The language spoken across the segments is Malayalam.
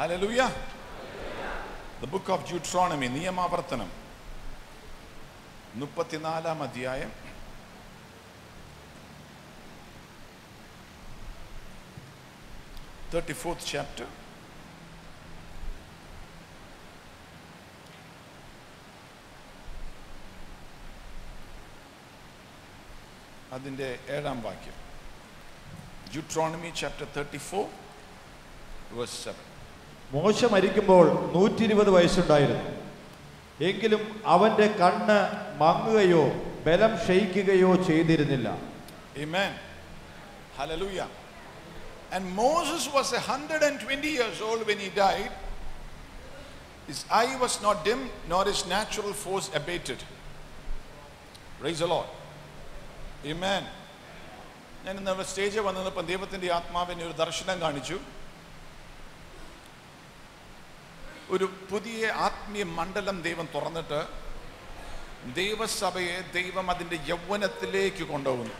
Hallelujah the book of Deuteronomy നിയമാവർത്തനം മുപ്പത്തിനാലാം അധ്യായം തേർട്ടി ഫോർത്ത് ചാപ്റ്റർ അതിൻ്റെ ഏഴാം വാക്യം Deuteronomy chapter thirty four verse seven മോശ മരിക്കുമ്പോൾ നൂറ്റി ഇരുപത് വയസ്സുണ്ടായിരുന്നു എങ്കിലും അവന്റെ കണ്ണ് മങ്ങുകയോ ബലം ക്ഷയിക്കുകയോ ചെയ്തിരുന്നില്ല Amen. Hallelujah. And Moses was a 120 years old when he died. His eye was not dim, nor his natural force abated. Praise the Lord. Amen. ഞാൻ ഇന്ന് സ്റ്റേജിൽ വന്നപ്പോൾ ദൈവത്തിൻ്റെ ആത്മാവിനെ ഒരു ദർശനം കാണിച്ചു ഒരു പുതിയ ആത്മീയ മണ്ഡലം ദൈവം തുറന്നിട്ട് ദൈവസഭയെ ദൈവം അതിൻ്റെ യൗവനത്തിലേക്ക് കൊണ്ടുപോകുന്നു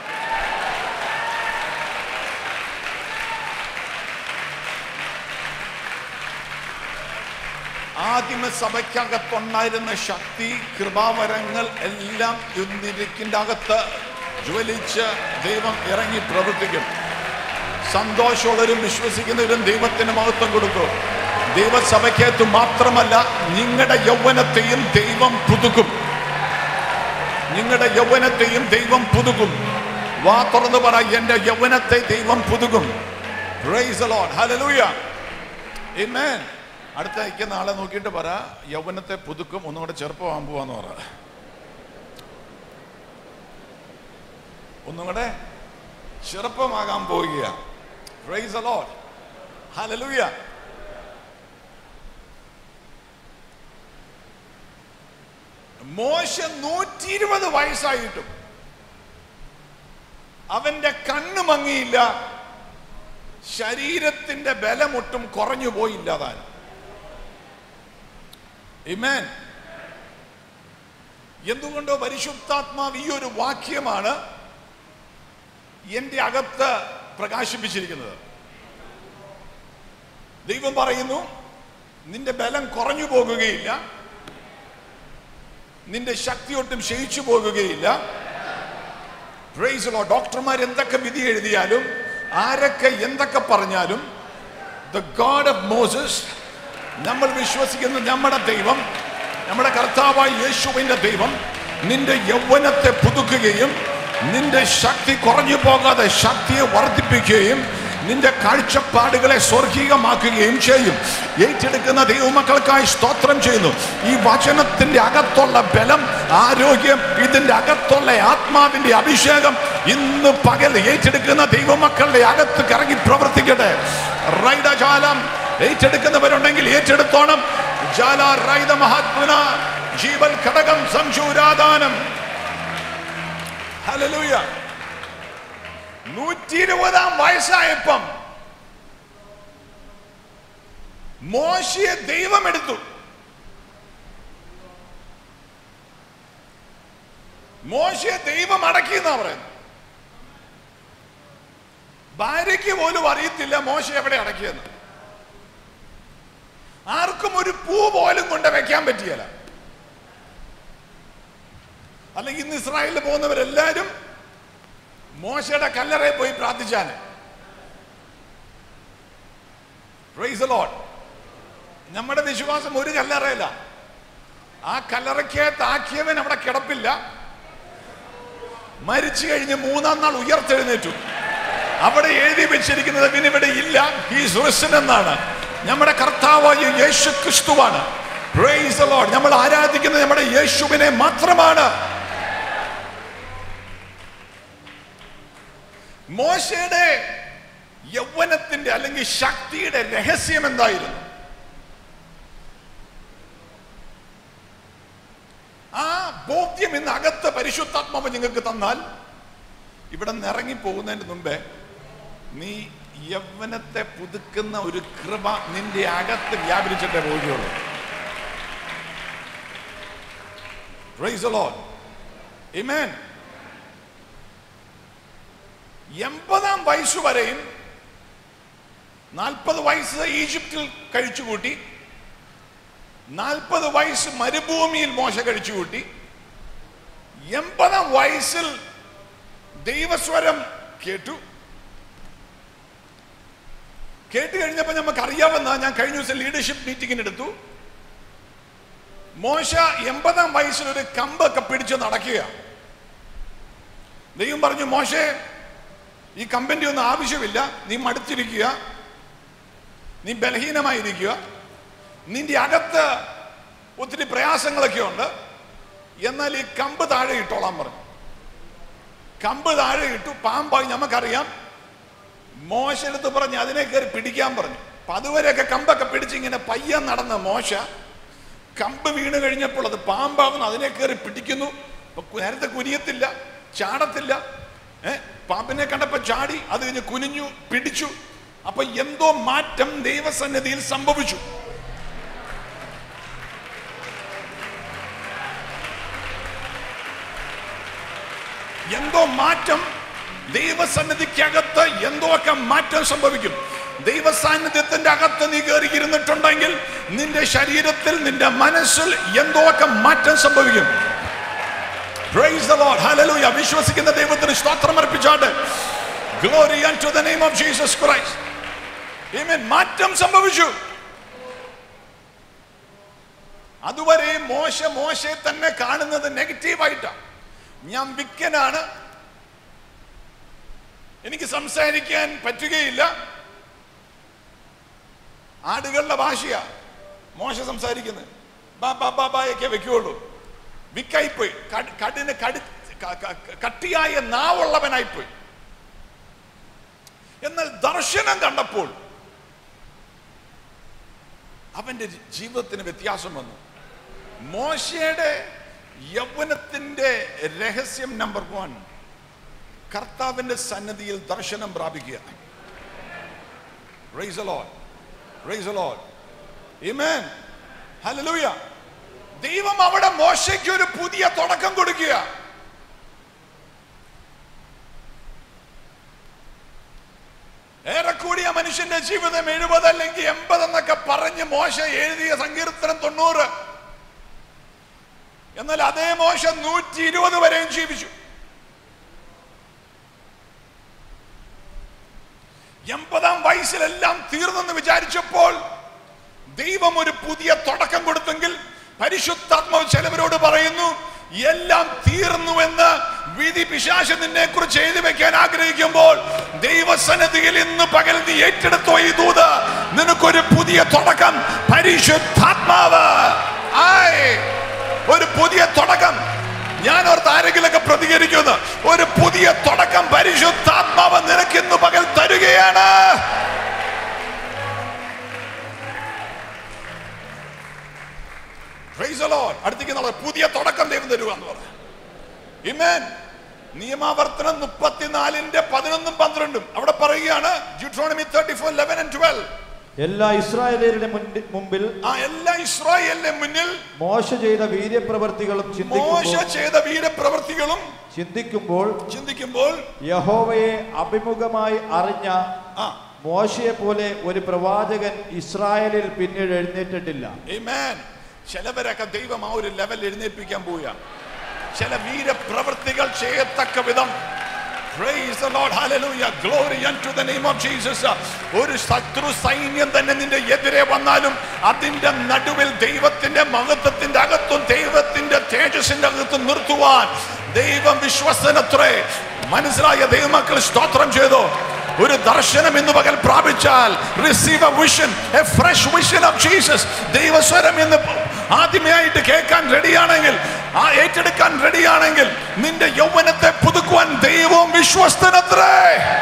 ആദിമ സഭയ്ക്കകത്തുണ്ടായിരുന്ന ശക്തി കൃപാവരങ്ങൾ എല്ലാം ഇന്നിരിക്കിൻ്റെ അകത്ത് ജ്വലിച്ച് ദൈവം ഇറങ്ങി പ്രവർത്തിക്കും സന്തോഷമുള്ളവരും വിശ്വസിക്കുന്നവരും ദൈവത്തിന് മഹത്വം കൊടുക്കും ദൈവസഭയ്ക്കകത്ത് മാത്രമല്ല നിങ്ങളുടെ യൗവനത്തെയും ദൈവം പുതുക്കും നിങ്ങളുടെ യൗവനത്തെയും ദൈവം പുതുക്കും വാ തുറന്ന് പറ എന്റെ യൗവനത്തെ ദൈവം പുതുക്കും Praise the Lord. Hallelujah. Amen. അടുത്ത അയക്കുന്ന ആളെ നോക്കിയിട്ട് പറ യൗവനത്തെ പുതുക്കും ഒന്നും കൂടെ ചെറുപ്പമാകാൻ പോവാന്ന് പറ ഒന്നും കൂടെ ചെറുപ്പമാകാൻ പോവുക Praise the Lord. Hallelujah. മോശ നൂറ്റി ഇരുപത് വയസ്സായിട്ടും അവന്റെ കണ്ണ് മങ്ങിയില്ല ശരീരത്തിന്റെ ബലമൊട്ടും കുറഞ്ഞു പോയില്ല താൻ Amen. എന്തുകൊണ്ടോ പരിശുദ്ധാത്മാവ് ഈ ഒരു വാക്യമാണ് എന്റെ അകത്ത് പ്രകാശിപ്പിച്ചിരിക്കുന്നത് ദൈവം പറയുന്നു നിന്റെ ബലം കുറഞ്ഞു പോകുകയില്ല നിന്റെ ശക്തി ഒട്ടും ക്ഷയിച്ചു പോകുകയില്ല പ്രൈസ് ലോ ഡോക്ടർമാർ എന്തൊക്കെ വിധി എഴുതിയാലും ആരൊക്കെ എന്തൊക്കെ പറഞ്ഞാലും ദ ഗാഡ് ഓഫ് മോസസ് നമ്മൾ വിശ്വസിക്കുന്ന നമ്മുടെ ദൈവം നമ്മുടെ കർത്താവായ യേശുവിന്റെ ദൈവം നിന്റെ യൗവനത്തെ പുതുക്കുകയും നിന്റെ ശക്തി കുറഞ്ഞു പോകാതെ ശക്തിയെ വർദ്ധിപ്പിക്കുകയും നിന്റെ കാഴ്ചപ്പാടുകളെ സ്വർഗീകമാക്കുകയും ചെയ്യും ഏറ്റെടുക്കുന്ന ദൈവമക്കൾക്കായി സ്തോത്രം ചെയ്യുന്നു ഈ വചനത്തിന്റെ അകത്തുള്ള ബലം ആരോഗ്യം ഇതിന്റെ അകത്തുള്ള ആത്മാവിന്റെ അഭിഷേകം ഇന്ന് പകൽ ഏറ്റെടുക്കുന്ന ദൈവമക്കളുടെ അകത്ത് കറങ്ങി പ്രവർത്തിക്കട്ടെ റൈഡജാലം ഏറ്റെടുക്കുന്നവരുണ്ടെങ്കിൽ ഏറ്റെടുത്തോണം ജാല റൈദ മഹാത്മന ജീവൽ ഘടകം സംശൂരാദാനം ഹല്ലേലൂയ നൂറ്റി ഇരുപതാം വയസ്സായപ്പം മോശയെ ദൈവം എടുത്തു മോശയെ ദൈവം അടക്കി എന്നാ പറയുന്നത് ഭാര്യയ്ക്ക് പോലും അറിയത്തില്ല മോശ എവിടെ അടക്കിയെന്ന് ആർക്കും ഒരു പൂ പോലും കൊണ്ട് വെക്കാൻ പറ്റിയല്ല അല്ലെങ്കിൽ ഇന്ന് ഇസ്രായേലിൽ പോകുന്നവരെല്ലാരും മോശയുടെ കല്ലറയിൽ പോയി പ്രാർത്ഥിച്ചാണ് പ്രൈസ് ലോഡ് നമ്മുടെ വിശ്വാസം ഒരു കല്ലറയില്ല ആ കല്ലറയ്ക്കകത്ത് ആക്കിയവൻ അവിടെ കിടപ്പില്ല മരിച്ചു കഴിഞ്ഞ് മൂന്നാം നാൾ ഉയർത്തെഴുന്നേറ്റു അവിടെ എഴുതി വെച്ചിരിക്കുന്നത് പിന്നെ ഇവിടെ ഇല്ല ഈ സുരസൻ എന്നാണ് നമ്മുടെ കർത്താവായ യേശു ക്രിസ്തുവാണ് പ്രൈസ് ലോഡ് നമ്മൾ ആരാധിക്കുന്നത് നമ്മുടെ യേശുവിനെ മാത്രമാണ് മോശയുടെ യൗവനത്തിന്റെ അല്ലെങ്കിൽ ശക്തിയുടെ രഹസ്യം എന്തായിരുന്നു ആ ബോധ്യം ഇന്ന് അകത്ത് പരിശുദ്ധാത്മാവ് നിങ്ങൾക്ക് തന്നാൽ ഇവിടെ നിന്ന് ഇറങ്ങി പോകുന്നതിന് മുമ്പേ നീ യൗവനത്തെ പുതുക്കുന്ന ഒരു കൃപ നിന്റെ അകത്ത് വ്യാപരിച്ചിട്ടേ പോവുകയുള്ളൂ Praise the Lord. Amen. എൺപതാം വയസ്സ് വരെയും നാൽപ്പത് വയസ്സ് ഈജിപ്തിൽ കഴിച്ചുകൂട്ടി നാൽപ്പത് വയസ്സ് മരുഭൂമിയിൽ മോശ കഴിച്ചുകൂട്ടി എൺപതാം വയസ്സിൽ ദൈവസ്വരം കേട്ടു കേട്ട് കഴിഞ്ഞപ്പോൾ നമുക്ക് അറിയാവുന്ന ഞാൻ കഴിഞ്ഞ ദിവസം ലീഡർഷിപ്പ് മീറ്റിംഗിന് എടുത്തു മോശ എൺപതാം വയസ്സിൽ ഒരു കമ്പൊക്കെ പിടിച്ച് നടക്കുക ദൈവം പറഞ്ഞു മോശെ ഈ കമ്പന്റെ ഒന്നും ആവശ്യമില്ല നീ മടുത്തിരിക്കുക നീ ബലഹീനമായിരിക്കുക നിന്റെ അകത്ത് ഒത്തിരി പ്രയാസങ്ങളൊക്കെ ഉണ്ട് എന്നാൽ ഈ കമ്പ് താഴെ ഇട്ടോളാൻ പറഞ്ഞു കമ്പ് താഴെ ഇട്ടു പാമ്പായി നമുക്കറിയാം മോശെടുത്ത് പറഞ്ഞ് അതിനെ കയറി പിടിക്കാൻ പറഞ്ഞു അപ്പൊ അതുവരെയൊക്കെ കമ്പൊക്കെ പിടിച്ച് ഇങ്ങനെ പയ്യൻ നടന്ന മോശ കമ്പ് വീണ് കഴിഞ്ഞപ്പോൾ അത് പാമ്പാവുന്നു അതിനെ കയറി പിടിക്കുന്നു അപ്പൊ കു- നേരത്തെ കുനിയത്തില്ല ചാടത്തില്ല ഏ പാമ്പിനെ കണ്ടപ്പോ ചാടി അത് കഴിഞ്ഞ് കുനിഞ്ഞു പിടിച്ചു അപ്പൊ എന്തോ മാറ്റം ദൈവസന്നിധിയിൽ സംഭവിച്ചു എന്തോ മാറ്റം ദൈവസന്നിധിക്കകത്ത് എന്തോ ഒക്കെ മാറ്റം സംഭവിക്കും ദൈവസാന്നിധ്യത്തിന്റെ അകത്ത് നീ കയറി ഇരുന്നിട്ടുണ്ടെങ്കിൽ നിന്റെ ശരീരത്തിൽ നിന്റെ മനസ്സിൽ എന്തോ ഒക്കെ മാറ്റം സംഭവിക്കും Praise the Lord. Hallelujah. വിശ്വസിക്കുന്ന ദൈവത്തിന് സ്തോത്രം അർപ്പിച്ചാട്ട് glory to the name of Jesus Christ Amen. മാറ്റം സംഭവിച്ചു അതുവരെ മോശ മോശയെ തന്നെ കാണുന്നത് നെഗറ്റീവായിട്ടാണ് ഞാൻ വിക്കനാണ് എനിക്ക് സംസാരിക്കാൻ പറ്റുകയില്ല ആടുകളുടെ ഭാഷയാ മോശ സംസാരിക്കുന്നത് ബാ ബാ ബാ ബായൊക്കെ വെക്കുകയുള്ളൂ വിക്കായിപ്പോയി കട്- കടിന് കടി ക- ക- കട്ടിയായ നാവുള്ളവനായിപ്പോയി എന്നാൽ ദർശനം കണ്ടപ്പോൾ അവന്റെ ജീവിതത്തിന് വ്യത്യാസം വന്നു മോശയുടെ യൗവനത്തിന്റെ രഹസ്യം നമ്പർ വൺ കർത്താവിന്റെ സന്നദ്ധിയിൽ ദർശനം പ്രാപിക്കുക Praise the Lord. Praise the Lord. Amen. Hallelujah. ദൈവം അവിടെ മോശയ്ക്ക് ഒരു പുതിയ തുടക്കം കൊടുക്കുക ഏറെക്കൂടിയ മനുഷ്യന്റെ ജീവിതം എഴുപത് അല്ലെങ്കിൽ എൺപത് എന്നൊക്കെ പറഞ്ഞ് മോശ എഴുതിയ സങ്കീർത്തനം തൊണ്ണൂറ് എന്നാൽ അതേ മോശ നൂറ്റി ഇരുപത് വരെയും ജീവിച്ചു എൺപതാം വയസ്സിലെല്ലാം തീർന്നെന്ന് വിചാരിച്ചപ്പോൾ ദൈവം ഒരു പുതിയ തുടക്കം കൊടുത്തെങ്കിൽ പരിശുദ്ധാത്മാവ് ചിലവരോട് പറയുന്നു എല്ലാം തീർന്നുവെന്ന് വിധി പിശാശ് നിന്നെ കുറിച്ച് എഴുതി വെക്കാൻ ആഗ്രഹിക്കുമ്പോൾ ദൈവസന്നിധിയിൽ ഇന്ന് പകൽ നീ ഏറ്റെടുത്തോ ഈ ദൂത് നിനക്കൊരു പുതിയ തുടക്കം പരിശുദ്ധാത്മാവ് ആയ് ഒരു പുതിയ തുടക്കം ഞാൻ ഓർത്ത് ആരെങ്കിലൊക്കെ പ്രതികരിക്കുന്നു ഒരു പുതിയ തുടക്കം പരിശുദ്ധാത്മാവ് നിനക്ക് ഇന്ന് പകൽ തരുകയാണ് Praise the Lord. അടുത്തേക്ക് നമ്മൾ പുതിയ തുടക്കം ദൈവം തരുക എന്ന് പറഞ്ഞു ഇമേൻ നിയമാവർത്തനം മുപ്പത്തിനാലിന്റെ പതിനൊന്നും പന്ത്രണ്ടും അവിടെ പറയുകയാണ് Deuteronomy thirty four eleven and twelve എല്ലാ ഇസ്രായേലരുടെ മുന്നിൽ- മുമ്പിൽ ആ എല്ലാ ഇസ്രായേലിന്റെ മുന്നിൽ മോശ ചെയ്ത വീര്യപ്രവർത്തികളും മോശ ചിന്തിക്കുമ്പോൾ ചെയ്ത വീരപ്രവർത്തികളും ചിന്തിക്കുമ്പോൾ ചിന്തിക്കുമ്പോൾ യഹോവയെ അഭിമുഖമായി അറിഞ്ഞ ആ മോശയെ പോലെ ഒരു പ്രവാചകൻ ഇസ്രായേലിൽ പിന്നീട് എഴുന്നേറ്റിട്ടില്ല Amen. ചിലവരൊക്കെ ദൈവം ആ ഒരു ലെവൽ എഴുന്നേൽപ്പിക്കാൻ പോവുക ചില വീരപ്രവൃത്തികൾ ചെയ്യത്തക്ക വിധം Praise the Lord. Hallelujah. Glory unto the name of Jesus. ഒരു ശത്രു സൈന്യം തന്നെ നിന്റെ എതിരെ വന്നാലും അതിന്റെ നടുവിൽ ദൈവത്തിന്റെ മഹത്വത്തിന്റെ അകത്തും ദൈവത്തിന്റെ തേജസ്സിന്റെ അകത്തും നിർത്തുവാൻ ദൈവം വിശ്വസനത്രേ മനസ്സിലായ ദൈവമക്കൾ സ്തോത്രം ചെയ്തു ഒരു ദർശനം ഇന്ന് പകൽ പ്രാപിച്ചാൽ receive a vision a fresh vision of Jesus ദൈവസ്വരം എന്ന് ആദ്യമായിട്ട് കേൾക്കാൻ റെഡിയാണെങ്കിൽ ആ ഏറ്റെടുക്കാൻ റെഡിയാണെങ്കിൽ നിന്റെ യൗവനത്തെ പുതുക്കുവാൻ ദൈവവും വിശ്വസ്തനത്രേ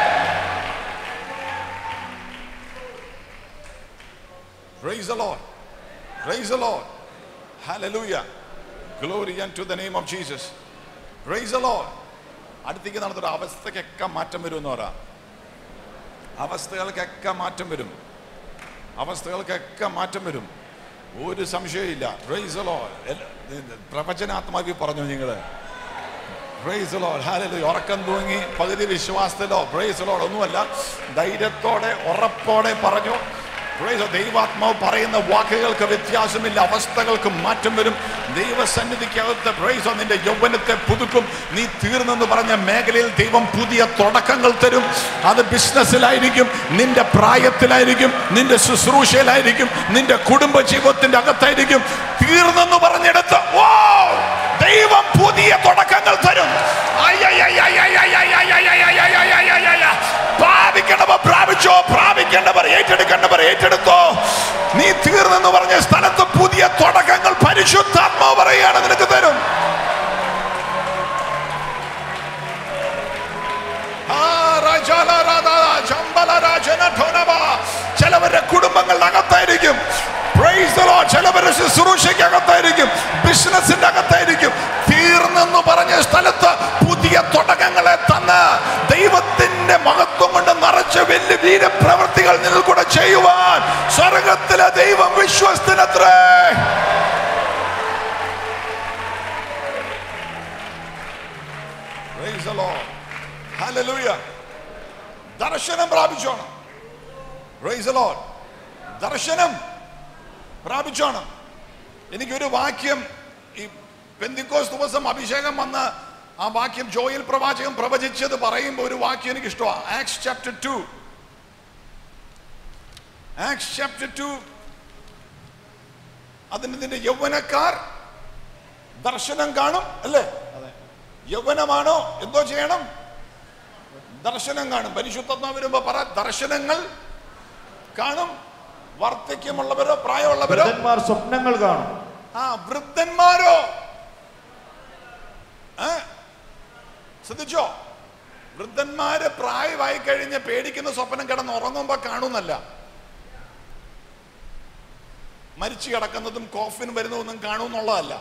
Praise the Lord. Praise the Lord. Hallelujah. Glory unto the name of Jesus. Praise the Lord. അടുത്തേക്ക് നടന്നൊരു അവസ്ഥയ്ക്കൊക്കെ മാറ്റം വരും എന്ന് പറ അവസ്ഥകൾക്കൊക്കെ മാറ്റം വരും അവസ്ഥകൾക്കൊക്കെ മാറ്റം വരും ഒരു സംശയമില്ല പ്രൈസ് the Lord. എല്ല- പ്രവചനാത്മാവി പറഞ്ഞു നിങ്ങൾ Praise the Lord. Hallelujah. ഉറക്കം തൂങ്ങി പകുതി വിശ്വാസത്തിലോ പ്രൈസ് ലോഡ് ഒന്നുമല്ല ധൈര്യത്തോടെ ഉറപ്പോടെ പറഞ്ഞു Praise the Lord. ദൈവാത്മാവ് പറയുന്ന വാക്കുകൾക്ക് വ്യത്യാസമില്ല അവസ്ഥകൾക്ക് മാറ്റം വരും ദൈവസന്നിധിക്കകത്ത് പ്രൈസ് the Lord. നിന്റെ യൗവനത്തെ പുതുക്കും നീ തീർന്നെന്ന് പറഞ്ഞ മേഖലയിൽ ദൈവം പുതിയ തുടക്കങ്ങൾ തരും അത് ബിസിനസ്സിലായിരിക്കും നിന്റെ പ്രായത്തിലായിരിക്കും നിന്റെ ശുശ്രൂഷയിലായിരിക്കും നിന്റെ കുടുംബ ജീവിതത്തിന്റെ അകത്തായിരിക്കും തീർന്നെന്ന് പറഞ്ഞെടുത്ത് ഓ ദൈവം പുതിയ തുടക്കങ്ങൾ തരും പ്രാപിക്കേണ്ടവർ പ്രാപിച്ചോ പ്രാപിക്കേണ്ടവർ ഏറ്റെടുക്കേണ്ടവർ ഏറ്റെടുത്തോ നീ തീർന്നെന്ന് പറഞ്ഞ സ്ഥലത്ത് പുതിയ തുടക്കങ്ങൾ പരിശുദ്ധാത്മാവ് പറയുകയാണ് നിനക്ക് തരും ആ, രാജാല രാധാ, ചമ്പല രാജന ധോനവ. ചിലവരുടെ കുടുംബങ്ങളുടെ അകത്തായിരിക്കും Praise the Lord. ചിലവരുടെ ശുശ്രൂഷയ്ക്ക് അകത്തായിരിക്കും ബിസിനസിന്റെ അകത്തായിരിക്കും തീർന്നെന്ന് പറഞ്ഞ സ്ഥലത്ത് പുതിയ തുടക്കങ്ങളെ തന്ന് ദൈവത്തിന്റെ മഹത്വം കൊണ്ട് നിറച്ച വലിയ വീരപ്രവൃത്തികൾ നിന്നിൽ കൂടെ ചെയ്യുവാൻ സ്വർഗത്തിലെ ദൈവം വിശ്വസ്തനത്രേ Praise the Lord. Hallelujah. ദർശനം പ്രാപിച്ചോണം Praise the Lord. ദർശനം പ്രാപിച്ചോണം എനിക്കൊരു വാക്യം ഈ പെന്തിക്കോസ് ദിവസം അഭിഷേകം വന്ന് ആ വാക്യം ജോയിൽ പ്രവാചകൻ പ്രവചിച്ചത് പറയുമ്പോൾ ഒരു വാക്യം എനിക്ക് ഇഷ്ടമാണ് Acts chapter two Acts chapter two അതിന് നിന്റെ യൗവനക്കാർ ദർശനം കാണും അല്ലേ യൗവനമാണോ എന്തോ ചെയ്യണം ദർശനം കാണും പരിശുദ്ധത്വം വരുമ്പോ പറ ദർശനങ്ങൾ കാണും വാർദ്ധക്യമുള്ളവരോ പ്രായമുള്ളവരോ വൃദ്ധന്മാർ സ്വപ്നങ്ങൾ കാണും ആ വൃദ്ധന്മാരോ ഏ? ശ്രദ്ധിച്ചോ വൃദ്ധന്മാര് പ്രായമായി കഴിഞ്ഞ് പേടിക്കുന്ന സ്വപ്നം കിടന്ന് ഉറങ്ങുമ്പോ കാണുന്നല്ല മരിച്ചു കിടക്കുന്നതും കോഫിൻ വരുന്നതൊന്നും കാണുമെന്നുള്ളതല്ല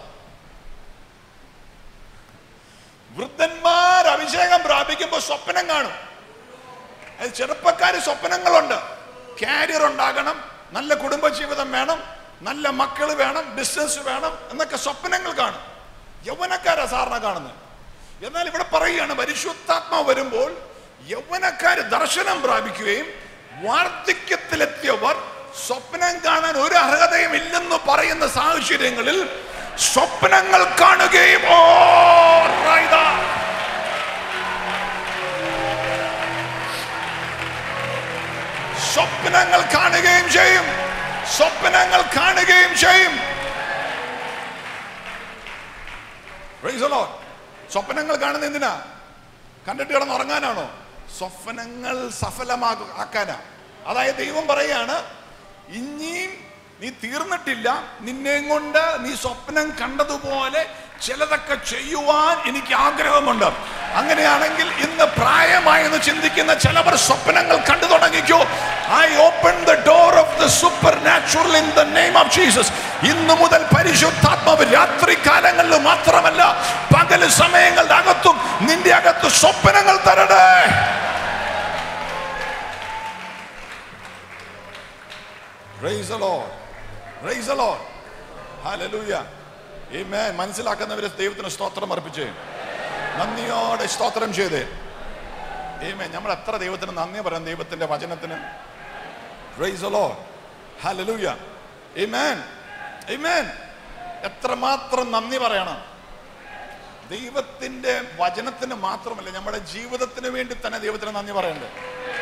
വൃദ്ധന്മാർ അഭിഷേകം പ്രാപിക്കുമ്പോൾ സ്വപ്നം കാണും അത് ചെറുപ്പക്കാര് സ്വപ്നങ്ങളുണ്ട് കാരിയർ ഉണ്ടാകണം നല്ല കുടുംബജീവിതം വേണം നല്ല മക്കൾ വേണം ബിസിനസ് വേണം എന്നൊക്കെ സ്വപ്നങ്ങൾ കാണും യൗവനക്കാരാ സാറിന കാണുന്നത് എന്നാൽ ഇവിടെ പറയുകയാണ് പരിശുദ്ധാത്മാവ് വരുമ്പോൾ യൗവനക്കാര് ദർശനം പ്രാപിക്കുകയും വാർദ്ധക്യത്തിലെത്തിയവർ സ്വപ്നം കാണാൻ ഒരു അർഹതയും ഇല്ലെന്ന് പറയുന്ന സാഹചര്യങ്ങളിൽ സ്വപ്നങ്ങൾ കാണുകയും ഓ റൈതാ. സ്വപ്നങ്ങൾ കാണുകയും ചെയ്യും സ്വപ്നങ്ങൾ കാണുകയും ചെയ്യും Praise the Lord. സ്വപ്നങ്ങൾ കാണുന്ന എന്തിനാ കണ്ടിട്ട് കിടന്ന് ഉറങ്ങാനാണോ സ്വപ്നങ്ങൾ സഫലമാക്കാനാ അതായത് ദൈവം പറയാണ് ഇനിയും നീ തീർന്നിട്ടില്ല നിന്നെയും കൊണ്ട് നീ സ്വപ്നം കണ്ടതുപോലെ ചിലതൊക്കെ ചെയ്യുവാൻ എനിക്ക് ആഗ്രഹമുണ്ട് അങ്ങനെയാണെങ്കിൽ ഇന്ന് പ്രായമായെന്ന് ചിന്തിക്കുന്ന ചിലവർ സ്വപ്നങ്ങൾ കണ്ടു തുടങ്ങിക്കോ I open the door of the supernatural in the name of Jesus ഇന്നു മുതൽ പരിശുദ്ധാത്മാവ് രാത്രി കാലങ്ങളിൽ മാത്രമല്ല പകൽ സമയങ്ങളുടെ അകത്തും നിന്റെ അകത്ത് സ്വപ്നങ്ങൾ തരണേ Praise the Lord. Praise the Lord. Hallelujah. Amen. മനസ്സിലാക്കുന്നവരെ ദൈവത്തിന് സ്തോത്രം അർപ്പിച്ചേ നന്ദിയോടെ സ്തോത്രം ചെയ്തേ Amen. നമ്മൾ എത്ര ദൈവത്തിന് നന്ദി പറയാം ദൈവത്തിന്റെ വചനത്തിന് Praise the Lord. Hallelujah. Amen. Amen. എത്രമാത്രം നന്ദി പറയണം ദൈവത്തിന്റെ വചനത്തിന് മാത്രമല്ല നമ്മുടെ ജീവിതത്തിന് വേണ്ടി തന്നെ ദൈവത്തിന് നന്ദി പറയണ്ടേ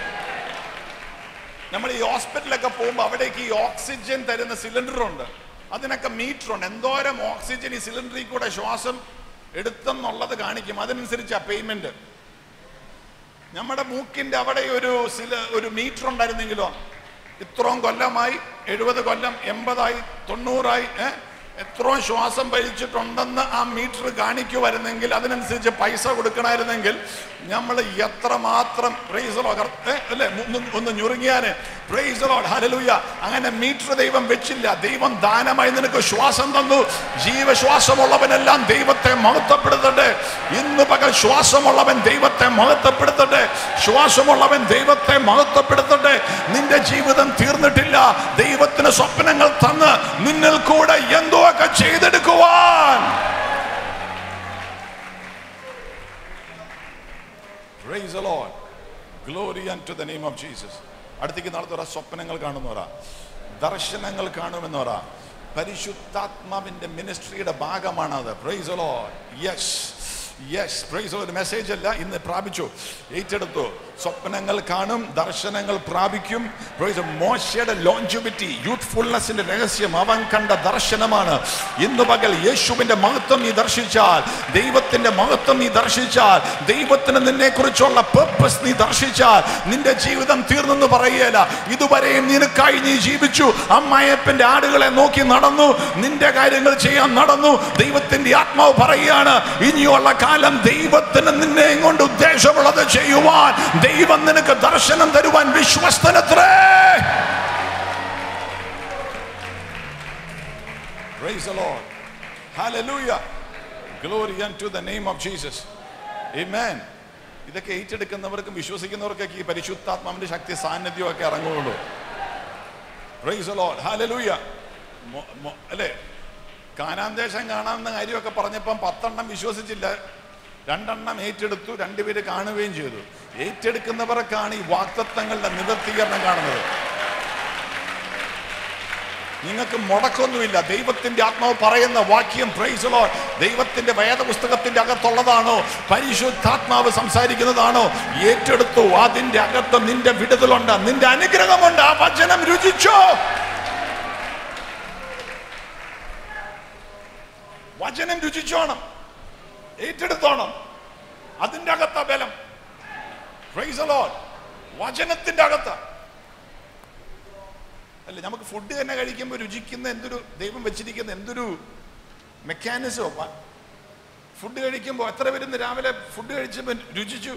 നമ്മൾ ഈ ഹോസ്പിറ്റലൊക്കെ പോകുമ്പോൾ അവിടേക്ക് ഈ ഓക്സിജൻ തരുന്ന സിലിണ്ടർ ഉണ്ട് അതിനൊക്കെ മീറ്റർ ഉണ്ട് എന്തോരം ഓക്സിജൻ ഈ സിലിണ്ടറിൽ കൂടെ ശ്വാസം എടുത്തെന്നുള്ളത് കാണിക്കും അതിനനുസരിച്ചാ പേയ്മെന്റ് നമ്മുടെ മൂക്കിന്റെ അവിടെ ഒരു സില ഒരു മീറ്റർ ഉണ്ടായിരുന്നെങ്കിലോ ഇത്രയും കൊല്ലമായി എഴുപത് കൊല്ലം എൺപതായി തൊണ്ണൂറായി ഏ എത്രയും ശ്വാസം വലിച്ചിട്ടുണ്ടെന്ന് ആ മീറ്റർ കാണിക്കുമായിരുന്നെങ്കിൽ അതിനനുസരിച്ച് പൈസ കൊടുക്കണമായിരുന്നെങ്കിൽ നമ്മൾ എത്രമാത്രം പ്രൈസ് അല്ലേ ഒന്ന് ഒന്ന് ഞുറുങ്ങിയാന് പ്രൈസ് ഹലലൂയ അങ്ങനെ മീറ്റർ ദൈവം വെച്ചില്ല ദൈവം ദാനമായി നിനക്ക് ശ്വാസം തന്നു ജീവശ്വാസമുള്ളവനെല്ലാം ദൈവത്തെ മഹത്വപ്പെടുത്തട്ടെ ഇന്ന് പകൽ ശ്വാസമുള്ളവൻ ദൈവത്തെ മഹത്വപ്പെടുത്തട്ടെ ശ്വാസമുള്ളവൻ ദൈവത്തെ മഹത്വപ്പെടുത്തട്ടെ നിന്റെ ജീവിതം തീർന്നിട്ടില്ല ദൈവത്തിന് സ്വപ്നങ്ങൾ തന്ന് നിന്നിൽ കൂടെ എന്തോ ഒക്കെ ചെയ്തെടുക്കുവാൻ Praise the Lord. Glory unto the name of Jesus. അടുത്തേക്ക് നാളത്തെ പറ സ്വപ്നങ്ങൾ കാണുന്നു പറ ദർശനങ്ങൾ കാണുമെന്ന് പറ പരിശുദ്ധാത്മാവിന്റെ മിനിസ്ട്രിയുടെ ഭാഗമാണത് praise Lord yes yes praise ഒരു മെസ്സേജ് അല്ല ഇന്ന് പ്രാപിച്ചു ഏറ്റെടുത്തു സ്വപ്നങ്ങൾ കാണും ദർശനങ്ങൾ പ്രാപിക്കും പ്രൈസ് മോശയുടെ ലോഞ്ചിബിറ്റി യൂത്ത്ഫുൾനെസിന്റെ രഹസ്യം അവൻ കണ്ട ദർശനമാണ് ഇന്ന് പകൽ യേശുവിന്റെ മഹത്വം നീ ദർശിച്ചാൽ ദൈവത്തിന്റെ മഹത്വം നീ ദർശിച്ചാൽ ദൈവത്തിന് നിന്നെ കുറിച്ചുള്ള പേർപ്പസ് നീ ദർശിച്ചാൽ നിന്റെ ജീവിതം തീർന്നെന്ന് പറയുകയില്ല ഇതുവരെയും നിനക്കായി നീ ജീവിച്ചു അമ്മായപ്പന്റെ ആടുകളെ നോക്കി നടന്നു നിന്റെ കാര്യങ്ങൾ ചെയ്യാൻ നടന്നു ദൈവത്തിന്റെ ആത്മാവ് പറയുകയാണ് ഇനിയുള്ള കാലം ദൈവത്തിന് നിന്നെ കൊണ്ട് ഉദ്ദേശമുള്ളത് ചെയ്യുവാൻ ദൈവം നിനക്ക് ദർശനം തരുവാൻ വിശ്വസ്തനത്രേ Praise the Lord. Hallelujah. Glory unto the name of Jesus. Amen. ഇതൊക്കെ ഏറ്റെടുക്കുന്നവർക്കും വിശ്വസിക്കുന്നവർക്കൊക്കെ ഈ പരിശുദ്ധാത്മാവിന്റെ ശക്തി സാന്നിധ്യം ഒക്കെ ഇറങ്ങുള്ളൂ പ്രൈസ് ലോഡ് ഹാലലൂയ അല്ലേ കാനാൻ ദേശം കാണാമെന്ന കാര്യമൊക്കെ പറഞ്ഞപ്പം പത്തെണ്ണം വിശ്വസിച്ചില്ല രണ്ടെണ്ണം ഏറ്റെടുത്തു രണ്ടുപേര് കാണുകയും ചെയ്തു ഏറ്റെടുക്കുന്നവർക്കാണ് ഈ വാക്തത്വങ്ങളുടെ നിവർത്തീകരണം കാണുന്നത് നിങ്ങൾക്ക് മുടക്കൊന്നുമില്ല ദൈവത്തിന്റെ ആത്മാവ് പറയുന്ന വാക്യം പ്രൈസലോ ദൈവത്തിന്റെ വേദപുസ്തകത്തിന്റെ അകത്തുള്ളതാണോ പരിശുദ്ധാത്മാവ് സംസാരിക്കുന്നതാണോ ഏറ്റെടുത്തു അതിന്റെ അകത്ത് നിന്റെ വിടുതലുണ്ട് നിന്റെ അനുഗ്രഹമുണ്ട് ആ വചനം രുചിച്ചോ വചനം രുചിച്ചോണം ഏറ്റെടുത്തോണം അതിന്റെ അകത്ത ബലം പ്രൈസലോ വചനത്തിന്റെ അകത്ത അല്ല നമുക്ക് ഫുഡ് തന്നെ കഴിക്കുമ്പോൾ രുചിക്കുന്ന എന്തൊരു ദൈവം വെച്ചിരിക്കുന്ന എന്തൊരു മെക്കാനിസമോ ഫുഡ് കഴിക്കുമ്പോൾ എത്ര പേരുന്ന് രാവിലെ ഫുഡ് കഴിച്ചപ്പോൾ രുചിച്ചു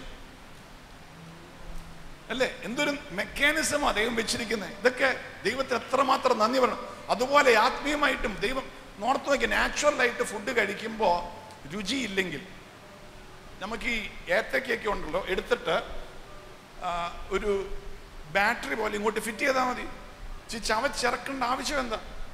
അല്ലേ എന്തൊരു മെക്കാനിസമാ ദൈവം വെച്ചിരിക്കുന്നത് ഇതൊക്കെ ദൈവത്തിന് എത്രമാത്രം നന്ദി പറയണം അതുപോലെ ആത്മീയമായിട്ടും ദൈവം നോർത്ത് നോക്കി നാച്ചുറലായിട്ട് ഫുഡ് കഴിക്കുമ്പോൾ രുചിയില്ലെങ്കിൽ നമുക്ക് ഈ ഏത്തക്കൊക്കെ ഉണ്ടല്ലോ എടുത്തിട്ട് ആ, ഒരു ബാറ്ററി പോലെ ഇങ്ങോട്ട് ഫിറ്റ് ചെയ്താൽ മതി ഇച്ചിരി ചവച്ചിറക്കേണ്ട ആവശ്യം എന്താ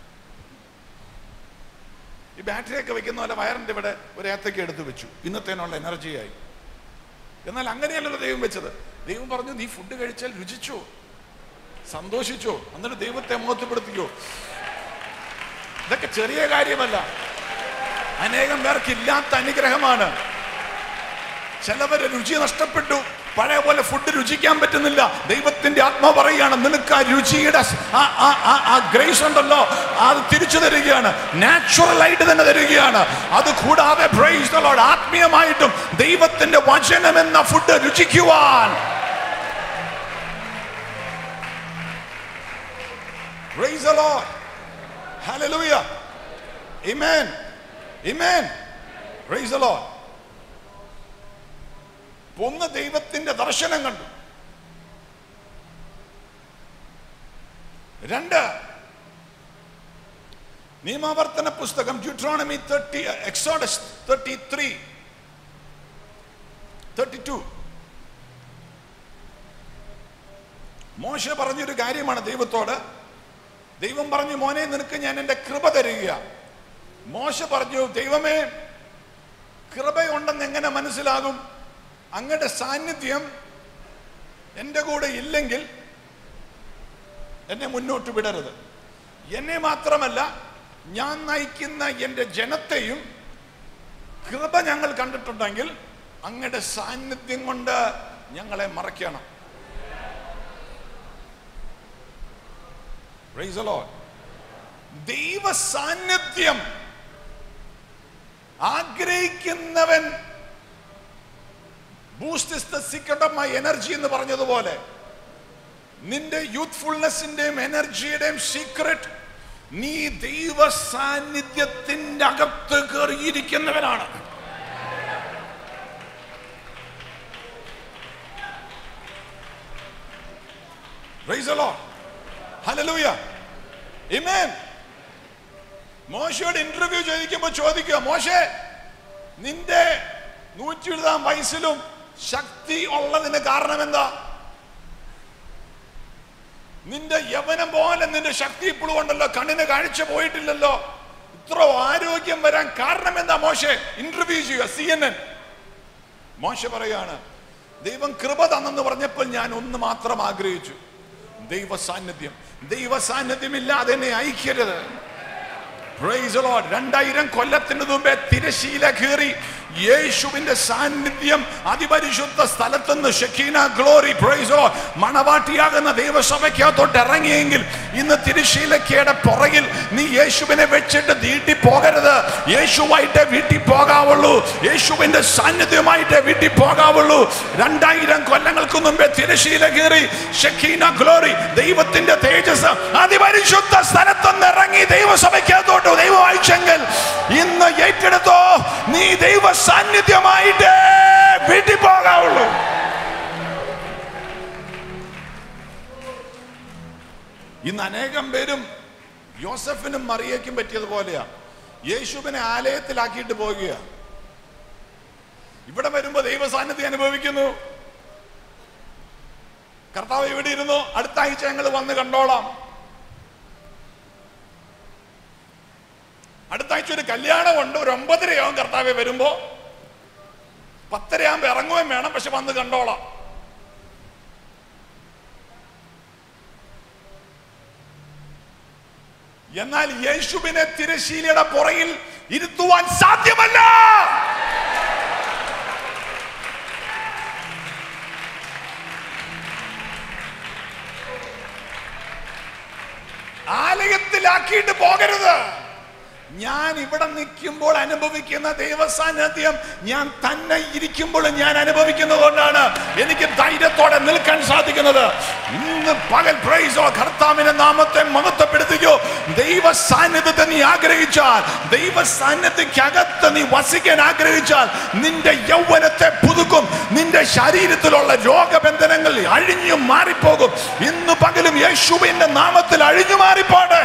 ഈ ബാറ്ററി ഒക്കെ വെക്കുന്ന പോലെ വയറിന്റെ ഇവിടെ ഒരു ഏത്തക്ക എടുത്ത് വെച്ചു ഇന്നത്തേനുള്ള എനർജിയായി എന്നാൽ അങ്ങനെയല്ലല്ലോ ദൈവം വെച്ചത് ദൈവം പറഞ്ഞു നീ ഫുഡ് കഴിച്ചാൽ രുചിച്ചോ സന്തോഷിച്ചോ എന്നിട്ട് ദൈവത്തെ മോഹത്വപ്പെടുത്തിക്കോ ഇതൊക്കെ ചെറിയ കാര്യമല്ല അനേകം പേർക്ക് ഇല്ലാത്ത അനുഗ്രഹമാണ് ചിലവരെ രുചി നഷ്ടപ്പെട്ടു പഴയ പോലെ ഫുഡ് രുചിക്കാൻ പറ്റുന്നില്ല ദൈവത്തിന്റെ ആത്മാ പറയുകയാണ് നിനക്ക് ആ രുചിയുടെ സ്- ആ- ആ- ആ- ആ ഗ്രേസ് ഉണ്ടല്ലോ അത് തിരിച്ചു തരികയാണ് നാച്ചുറൽ ആയിട്ട് തന്നെ തരികയാണ് അത് കൂടാതെ praise the Lord, ആത്മീയമായിട്ടും ദൈവത്തിന്റെ വചനം എന്ന ഫുഡ് രുചിക്കുവാൻ Praise the Lord. Hallelujah. Amen. Amen. Praise the Lord. ഒന്ന് ദൈവത്തിന്റെ ദർശനം കണ്ടു രണ്ട് നിയമാവർത്തന പുസ്തകം Deuteronomy thirty Exodus thirty three thirty two മോശ പറഞ്ഞൊരു കാര്യമാണ് ദൈവത്തോട് ദൈവം പറഞ്ഞു മോനെ നിനക്ക് ഞാൻ എൻ്റെ കൃപ തരിക മോശ പറഞ്ഞു ദൈവമേ കൃപയുണ്ടെന്ന് എങ്ങനെ മനസ്സിലാകും അങ്ങയുടെ സാന്നിധ്യം എൻ്റെ കൂടെ ഇല്ലെങ്കിൽ എന്നെ മുന്നോട്ട് വിടരുത് എന്നെ മാത്രമല്ല ഞാൻ നയിക്കുന്ന എൻ്റെ ജനത്തെയും കൃപ ഞങ്ങൾ കണ്ടിട്ടുണ്ടെങ്കിൽ അങ്ങയുടെ സാന്നിധ്യം കൊണ്ട് ഞങ്ങളെ മറയ്ക്കണം Praise the Lord. ദൈവ സാന്നിധ്യം ആഗ്രഹിക്കുന്നവൻ boost is the secret of my energy എന്ന് പറഞ്ഞതുപോലെ നിന്റെ യൂത്ത്ഫുൾനെസിന്റെയും എനർജിയുടെയും സീക്രട്ട് നീ ദൈവ സാന്നിധ്യത്തിന്റെ അകത്ത് കയറിയിരിക്കുന്നവനാണ് Praise the Lord. Hallelujah. Amen. മോശയോട് ഇന്റർവ്യൂ ചോദിക്കുമ്പോൾ ചോദിക്കുക മോശെ നിന്റെ നൂറ്റി എഴുതാം വയസ്സിലും ശക്തി ഉള്ളതിന് കാരണം എന്താ നിന്റെ യവനം പോലെ നിന്റെ ശക്തി ഇപ്പോഴും ഉണ്ടല്ലോ കണ്ണിന് കാഴ്ച പോയിട്ടില്ലല്ലോ ഇത്ര ആരോഗ്യം വരാൻ കാരണം എന്താ മോശെ ഇന്റർവ്യൂ ചെയ്യുക സി എൻ എൻ മോശ പറയാണ് ദൈവം കൃപ തന്നെന്ന് പറഞ്ഞപ്പോൾ ഞാൻ ഒന്ന് മാത്രം ആഗ്രഹിച്ചു ദൈവ സാന്നിധ്യം ദൈവ സാന്നിധ്യമില്ലാതെ എന്നെ അയക്കരുത് Praise the Lord. രണ്ടായിരം കൊല്ലത്തിന് മുമ്പേ തിരശീല കീറി യേശുവിന്റെ സാന്നിധ്യം അതിപരിശുദ്ധ സ്ഥലത്തുനിന്ന് ഷെക്കീന ഗ്ലോറി പ്രൈസോ മണവാട്ടിയാകുന്ന ദൈവസഭയ്ക്കകത്തോട്ട് ഇറങ്ങിയെങ്കിൽ ഇന്ന് തിരുശീലക്കയുടെ പുറകിൽ നീ യേശുവിനെ വെച്ചിട്ട് നീട്ടി പോകരുത് യേശുവായിട്ടേ വീട്ടിൽ പോകാവുള്ളൂ യേശുവിന്റെ സാന്നിധ്യമായിട്ടേ വീട്ടിൽ പോകാവുള്ളൂ രണ്ടായിരം കൊല്ലങ്ങൾക്ക് മുമ്പേ തിരശീല കീറി ഷെക്കീന ഗ്ലോറി ദൈവത്തിന്റെ തേജസ് അതിപരിശുദ്ധ സ്ഥലത്തുനിന്ന് ഇറങ്ങി ദൈവസഭയ്ക്കകത്തോട്ട് ദൈവം അയച്ചെങ്കിൽ ഇന്ന് ഏറ്റെടുത്തോ നീ ദൈവ സാന്നിധ്യമായിട്ട് വീട്ടിൽ പോകാവുള്ളൂ ഇന്ന് അനേകം പേരും യോസഫിനും മറിയയ്ക്കും പറ്റിയതുപോലെയാ യേശുവിനെ ആലയത്തിലാക്കിയിട്ട് പോകുക ഇവിടെ വരുമ്പോ ദൈവ സാന്നിധ്യം അനുഭവിക്കുന്നു കർത്താവ് ഇവിടെ ഇരുന്നു അടുത്ത ആഴ്ച ഞങ്ങൾ വന്ന് കണ്ടോളാം അടുത്ത ആഴ്ച ഒരു കല്യാണമുണ്ട് ഒരു ഒമ്പതരയാവും കർത്താവെ വരുമ്പോ പത്തരയാകുമ്പോ ഇറങ്ങുകയും വേണം പക്ഷെ വന്ന് കണ്ടോളാം എന്നാൽ യേശുവിനെ തിരശീലയുടെ പുറകിൽ ഇരുത്തുവാൻ സാധ്യമല്ല ആലയത്തിലാക്കിയിട്ട് പോകരുത് ഞാൻ ഇവിടെ നിൽക്കുമ്പോൾ അനുഭവിക്കുന്ന ദൈവസാന്നിധ്യം ഞാൻ തന്നെ ഇരിക്കുമ്പോൾ ഞാൻ അനുഭവിക്കുന്നത് കൊണ്ടാണ് എനിക്ക് ധൈര്യത്തോടെ നിൽക്കാൻ സാധിക്കുന്നത് ഇന്ന് പകൽ പ്രൈസോ കർത്താവിന്റെ നാമത്തെ മഹത്വപ്പെടുത്തിക്കോ ദൈവ സാന്നിധ്യത്തെ നീ ആഗ്രഹിച്ചാൽ ദൈവ സാന്നിധ്യക്കകത്ത് നീ വസിക്കാൻ ആഗ്രഹിച്ചാൽ നിന്റെ യൗവനത്തെ പുതുക്കും നിന്റെ ശരീരത്തിലുള്ള രോഗബന്ധനങ്ങൾ അഴിഞ്ഞു മാറിപ്പോകും ഇന്ന് പകലും യേശുവിന്റെ നാമത്തിൽ അഴിഞ്ഞു മാറിപ്പോട്ടെ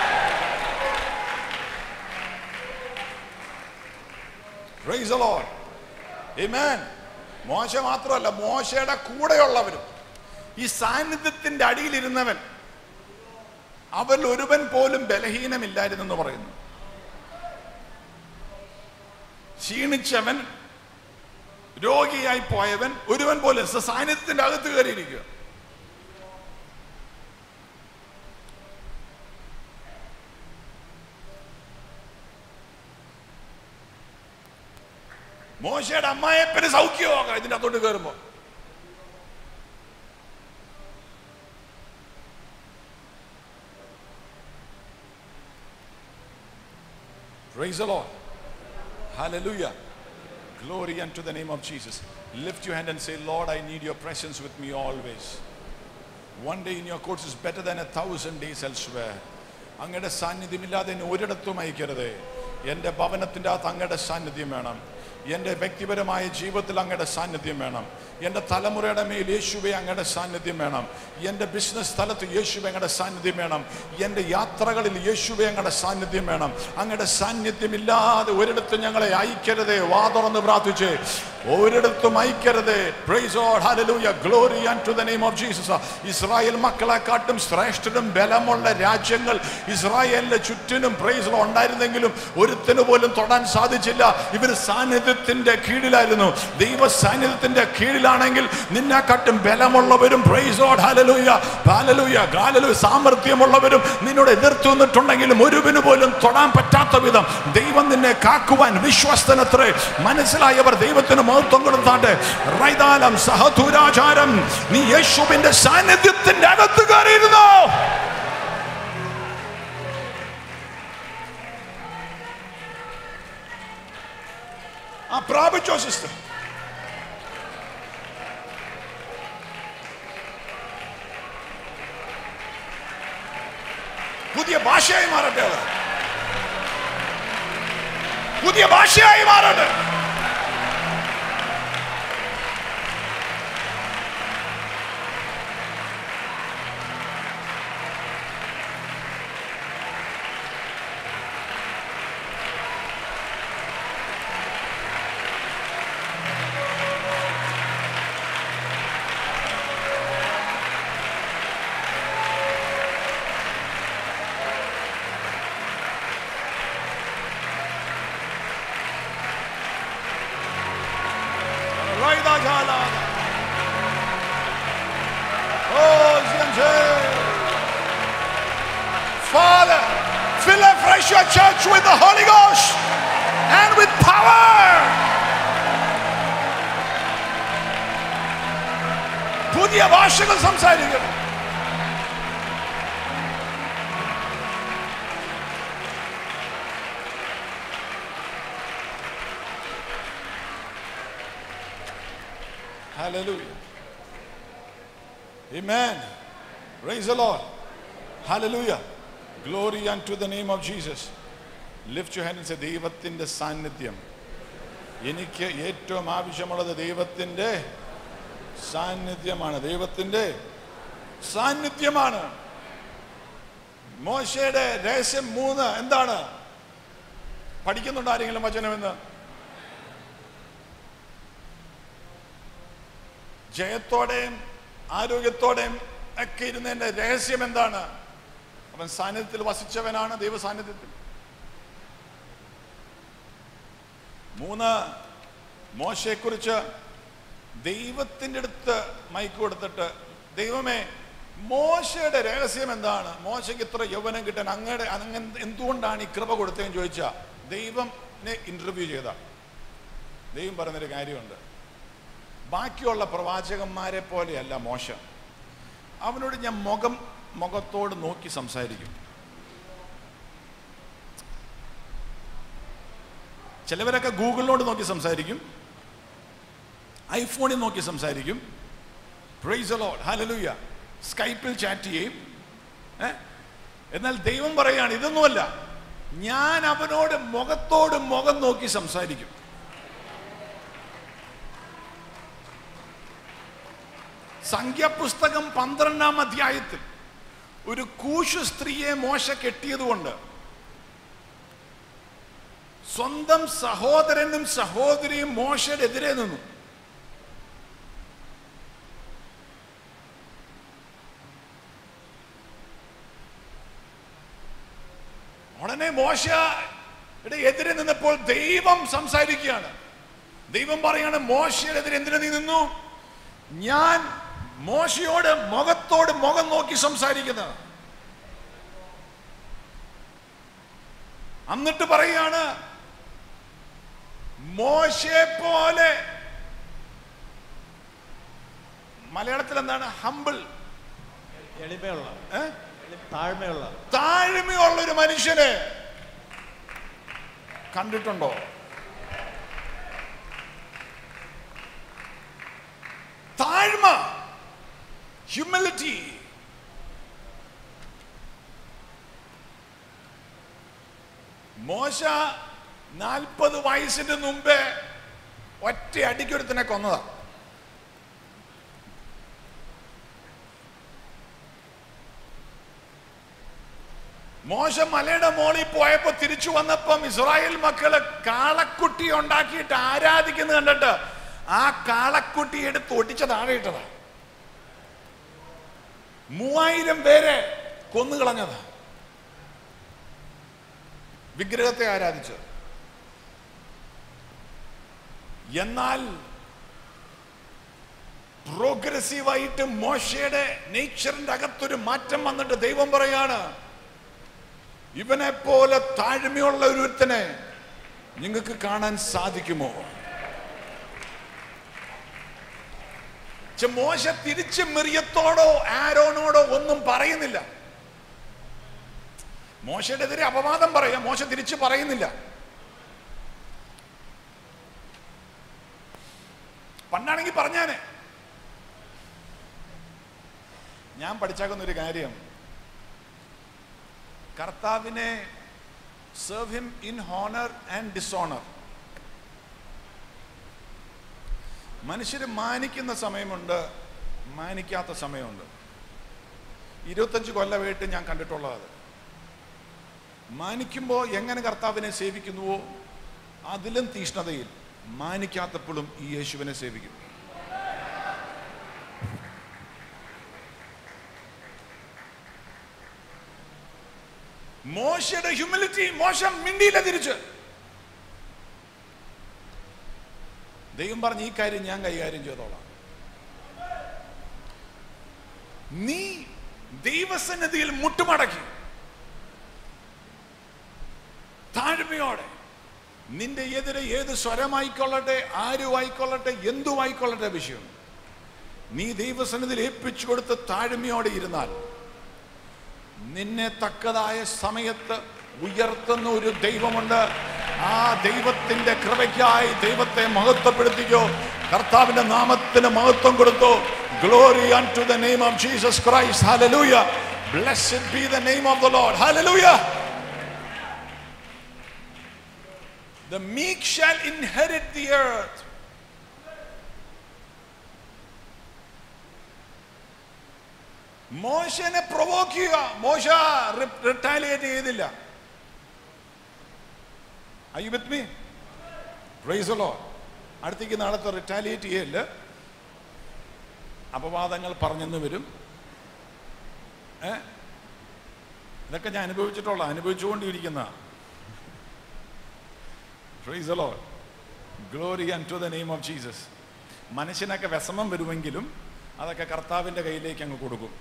Praise the Lord. Amen. മോശ മാത്രമല്ല മോശയുടെ കൂടെയുള്ളവരും ഈ സാന്നിധ്യത്തിന്റെ അടിയിലിരുന്നവൻ അവരിൽ ഒരുവൻ പോലും ബലഹീനമില്ലായിരുന്നെന്ന് പറയുന്നു ക്ഷീണിച്ചവൻ രോഗിയായി പോയവൻ ഒരുവൻ പോലും സ- സാന്നിധ്യത്തിന്റെ അകത്ത് കയറിയിരിക്കുക മോശയുടെ അമ്മായപ്പന് സൗഖ്യമാകാം ഇതിന്റെ അകത്തോട്ട് കയറുമ്പോ Praise the Lord. Hallelujah. Glory unto the name of Jesus. Lift your hand and say, Lord, I need your presence with me always. One day in your courts is better than a thousand days elsewhere. അങ്ങയുടെ സാന്നിധ്യമില്ലാതെ എന്നെ ഒരിടത്തും അയക്കരുത് എൻ്റെ ഭവനത്തിൻ്റെ അകത്ത് അങ്ങയുടെ സാന്നിധ്യം വേണം എൻ്റെ വ്യക്തിപരമായ ജീവിതത്തിൽ അങ്ങയുടെ സാന്നിധ്യം വേണം എൻ്റെ തലമുറയുടെ മേൽ യേശുവെ അങ്ങയുടെ സാന്നിധ്യം വേണം എൻ്റെ ബിസിനസ് സ്ഥലത്ത് യേശുവെ അങ്ങയുടെ സാന്നിധ്യം വേണം എൻ്റെ യാത്രകളിൽ യേശുവെ അങ്ങയുടെ സാന്നിധ്യം വേണം അങ്ങയുടെ സാന്നിധ്യമില്ലാതെ ഒരിടത്തും ഞങ്ങളെ അയക്കരുതേ വാ തുറന്ന് പ്രാർത്ഥിച്ച് ഒരിടത്തും അയക്കരുതേ praise Lord hallelujah glory to the name of Jesus Israel മക്കളെക്കാട്ടും ശ്രേഷ്ഠരും ബലമുള്ള രാജ്യങ്ങൾ ഇസ്രായേലിന്റെ ചുറ്റിനും പ്രൈസ് ഉണ്ടായിരുന്നെങ്കിലും ഒരുത്തിന് പോലും തൊടാൻ സാധിച്ചില്ല ഇവർ സാന്നിധ്യത്തിന്റെ കീഴിലായിരുന്നു ദൈവ സാന്നിധ്യത്തിന്റെ കീഴിലാണെങ്കിൽ നിന്നെക്കാട്ടും ബലമുള്ളവരും praise Lord hallelujah hallelujah hallelujah സാമർഥ്യമുള്ളവരും നിന്നോട് എതിർത്തു നിന്നിട്ടുണ്ടെങ്കിലും ഒരുവിന് പോലും തൊടാൻ പറ്റാത്ത വിധം ദൈവം നിന്നെ കാക്കുവാൻ വിശ്വസ്തനത്രേ മനസ്സിലായവർ ദൈവത്തിന് മഹത്വം കൊടുത്താട്ടെ റൈതാലം സഹദൂരാചാരം നീ യേശുവിന്റെ സാന്നിധ്യത്തിന്റെ അകത്ത് കയറിയിരുന്നോ ആ പ്രാപിച്ചോ സിസ്റ്റർ പുതിയ ഭാഷയായി മാറട്ടെ അത് പുതിയ ഭാഷയായി മാറട്ടെ refresh your church with the Holy Ghost and with power. പുതിയ ഭാഷകൾ സംസാരിക്കും Hallelujah. Amen. Praise the Lord. Hallelujah. Glory unto the name of Jesus. Lift your hand and say, ദൈവത്തിൻ്റെ സാന്നിധ്യം എനിക്ക് ഏറ്റവും ആവശ്യമുള്ളത് ദൈവത്തിൻ്റെ സാന്നിധ്യമാണ് ദൈവത്തിൻ്റെ സാന്നിധ്യമാണ് മോശയുടെ രഹസ്യം മൂന്ന് എന്താണ് പഠിക്കുന്നുണ്ടോ ആരെങ്കിലും വചനമെന്ന് ജയത്തോടെയും ആരോഗ്യത്തോടെയും ഒക്കെ ഇരുന്നതിന്റെ രഹസ്യം എന്താണ് അവൻ സാന്നിധ്യത്തിൽ വസിച്ചവനാണ് ദൈവ സാന്നിധ്യത്തിൽ മൂന്ന് മോശയെക്കുറിച്ച് ദൈവത്തിൻ്റെ അടുത്ത് മൈക്ക് കൊടുത്തിട്ട് ദൈവമേ മോശയുടെ രഹസ്യം എന്താണ് മോശയ്ക്ക് ഇത്ര യൗവനം കിട്ടാൻ അങ്ങയുടെ അങ്ങ് എന്തുകൊണ്ടാണ് ഈ കൃപ കൊടുത്തതെന്ന് ചോദിച്ചാൽ ദൈവനെ ഇന്റർവ്യൂ ചെയ്ത ദൈവം പറഞ്ഞൊരു കാര്യമുണ്ട് ബാക്കിയുള്ള പ്രവാചകന്മാരെ പോലെയല്ല മോശ അവനോട് ഞാൻ മുഖം മുഖത്തോട് നോക്കി സംസാരിക്കും ചിലവരൊക്കെ ഗൂഗിളിനോട് നോക്കി സംസാരിക്കും ഐഫോണിൽ നോക്കി സംസാരിക്കും പ്രൈസ് ലോഡ് ഹലലൂയ സ്കൈപ്പിൽ ചാറ്റ് ചെയ്യും ഏ? എന്നാൽ ദൈവം പറയാണ് ഇതൊന്നുമല്ല ഞാൻ അവനോട് മുഖത്തോട് മുഖം നോക്കി സംസാരിക്കും സംഖ്യാപുസ്തകം പന്ത്രണ്ടാം അധ്യായത്തിൽ ഒരു കൂശു സ്ത്രീയെ മോശ കെട്ടിയതുകൊണ്ട് സ്വന്തം സഹോദരനും സഹോദരിയും മോശയുടെ എതിരെ നിന്നു ഉടനെ മോശയുടെ എതിരെ നിന്നപ്പോൾ ദൈവം സംസാരിക്കുകയാണ് ദൈവം പറയാണ് മോശയുടെ എതിരെ എന്തിനു നീ നിന്നു ഞാൻ മോശയോട് മുഖത്തോട് മുഖം നോക്കി സംസാരിക്കുന്നത് എന്നിട്ട് പറയാണ് മോശയെ പോലെ മലയാളത്തിൽ എന്താണ് ഹമ്പിൾ എളിമയുള്ള ഏ? താഴ്മയുള്ള താഴ്മയുള്ള ഒരു മനുഷ്യനെ കണ്ടിട്ടുണ്ടോ താഴ്മ ഹ്യൂമിലിറ്റി മോശ നാൽപ്പത് വയസ്സിന്റെ മുമ്പേ ഒറ്റ അടിക്കൊരുത്തിനെ കൊന്നതാ മോശ മലയുടെ മോളിൽ പോയപ്പോ തിരിച്ചു വന്നപ്പം ഇസ്രായേൽ മക്കള് കാളക്കുട്ടി ഉണ്ടാക്കിയിട്ട് ആരാധിക്കുന്നത് കണ്ടിട്ട് ആ കാളക്കുട്ടി എടുത്ത് ഒടിച്ച താഴെ ഇട്ടതാ മൂവായിരം പേരെ കൊന്നുകളഞ്ഞതാ വിഗ്രഹത്തെ ആരാധിച്ചത് എന്നാൽ പ്രോഗ്രസീവായിട്ട് മോശയുടെ നേച്ചറിന്റെ അകത്തൊരു മാറ്റം വന്നിട്ട് ദൈവം പറയാണ് ഇവനെ പോലെ താഴ്മയുള്ള ഒരുത്തനെ നിങ്ങൾക്ക് കാണാൻ സാധിക്കുമോ ഛെ, മോശ തിരിച്ച് മിറിയത്തോടോ ആരോനോടോ ഒന്നും പറയുന്നില്ല മോശയുടെ എതിരെ അപവാദം പറയാം മോശ തിരിച്ച് പറയുന്നില്ല പണ്ടാണെങ്കിൽ പറഞ്ഞാനെ ഞാൻ പഠിച്ചാക്കുന്ന ഒരു കാര്യം കർത്താവിനെ serve him in honour and dishonour മനുഷ്യർ മാനിക്കുന്ന സമയമുണ്ട് മാനിക്കാത്ത സമയമുണ്ട് ഇരുപത്തഞ്ച് കൊല്ലമായിട്ട് ഞാൻ കണ്ടിട്ടുള്ളത് അത് മാനിക്കുമ്പോൾ എങ്ങനെ കർത്താവിനെ സേവിക്കുന്നുവോ അതിലും തീഷ്ണതയിൽ മാനിക്കാത്തപ്പോഴും ഈ യേശുവിനെ സേവിക്കും മോശയുടെ ഹ്യൂമിലിറ്റി മോശം മിണ്ടിയില്ല തിരിച്ച് ദൈവം പറഞ്ഞ ഈ കാര്യം ഞാൻ കൈകാര്യം ചെയ്തോളാം നീ ദൈവസന്നിധിയിൽ മുട്ടുമടക്കി താഴ്മയോടെ നിന്റെ എതിരെ ഏത് സ്വരമായിക്കൊള്ളട്ടെ ആരുമായിക്കൊള്ളട്ടെ എന്തുമായിക്കൊള്ളട്ടെ വിഷയം നീ ദൈവസന്നിധിയിൽ ഏൽപ്പിച്ചു കൊടുത്ത് താഴ്മയോടെ ഇരുന്നാൽ നിന്നെ തക്കതായ സമയത്ത് ഉയർത്തുന്ന ഒരു ദൈവമുണ്ട് ആ ദൈവത്തിന്റെ കൃപയ്ക്കായി ദൈവത്തെ മഹത്വപ്പെടുത്തിക്കോ കർത്താവിന്റെ നാമത്തിന് മഹത്വം കൊടുത്തു glory unto the name of Jesus Christ hallelujah blessed be the name of the Lord hallelujah The meek shall inherit the earth. മോശനെ പ്രൊവോക്ക് ചെയ്യുക മോശ റിട്ടാലിയേറ്റ് ചെയ്തില്ല ഐ വിത്ത് മീ പ്രൈസലോ അടുത്തേക്ക് നാളത്തെ റിട്ടാലിയേറ്റ് ചെയ്യല്ല അപവാദങ്ങൾ പറഞ്ഞെന്ന് വരും ഏ ഇതൊക്കെ ഞാൻ അനുഭവിച്ചിട്ടുള്ള അനുഭവിച്ചുകൊണ്ടിരിക്കുന്ന praise Lord glory unto the name of Jesus മനുഷ്യനൊക്കെ വിഷമം വരുമെങ്കിലും അതൊക്കെ കർത്താവിൻ്റെ കയ്യിലേക്ക് അങ്ങ് കൊടുക്കും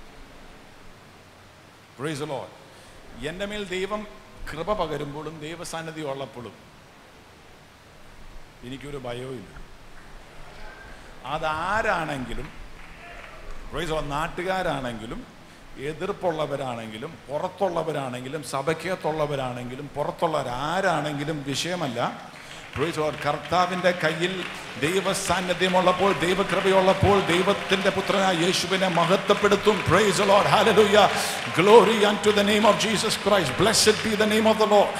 പ്രൈസ് ലോ എൻ്റെ മേൽ ദൈവം കൃപ പകരുമ്പോഴും ദൈവസാന്നിധ്യം ഉള്ളപ്പോഴും എനിക്കൊരു ഭയവും ഇല്ല അതാരാണെങ്കിലും പ്രൈസ് നാട്ടുകാരാണെങ്കിലും എതിർപ്പുള്ളവരാണെങ്കിലും പുറത്തുള്ളവരാണെങ്കിലും സഭയ്ക്കകത്തുള്ളവരാണെങ്കിലും പുറത്തുള്ളവരാരാണെങ്കിലും വിഷയമല്ല പ്രൈസ് ലോർഡ് കർത്താവിൻ്റെ കയ്യിൽ ദൈവസാന്നിധ്യമുള്ളപ്പോൾ ദൈവകൃപയുള്ളപ്പോൾ ദൈവത്തിൻ്റെ പുത്രനായ യേശുവിനെ മഹത്വപ്പെടുത്തും praise Lord hallelujah glory to the name of Jesus Christ blessed be the name of the Lord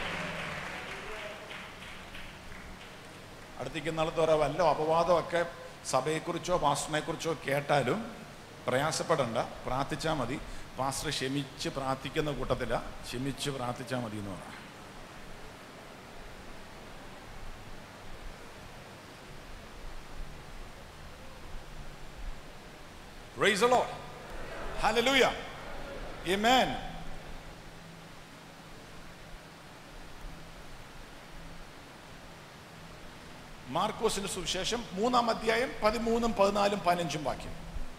അടുത്തേക്ക് നാളത്തെ ഓരോ വല്ല അപവാദമൊക്കെ സഭയെക്കുറിച്ചോ പാസ്റ്ററിനെക്കുറിച്ചോ കേട്ടാലും പ്രയാസപ്പെടണ്ട പ്രാർത്ഥിച്ചാൽ മതി പാസ്റ്റർ ക്ഷമിച്ച് പ്രാർത്ഥിക്കുന്ന കൂട്ടത്തില ക്ഷമിച്ച് പ്രാർത്ഥിച്ചാൽ മതി എന്ന് പറയാം Praise the Lord. Hallelujah. Amen. മാർക്കോസിന്റെ സുവിശേഷം മൂന്നാം അധ്യായം പതിമൂന്നും പതിനാലും പതിനഞ്ചും വാക്യം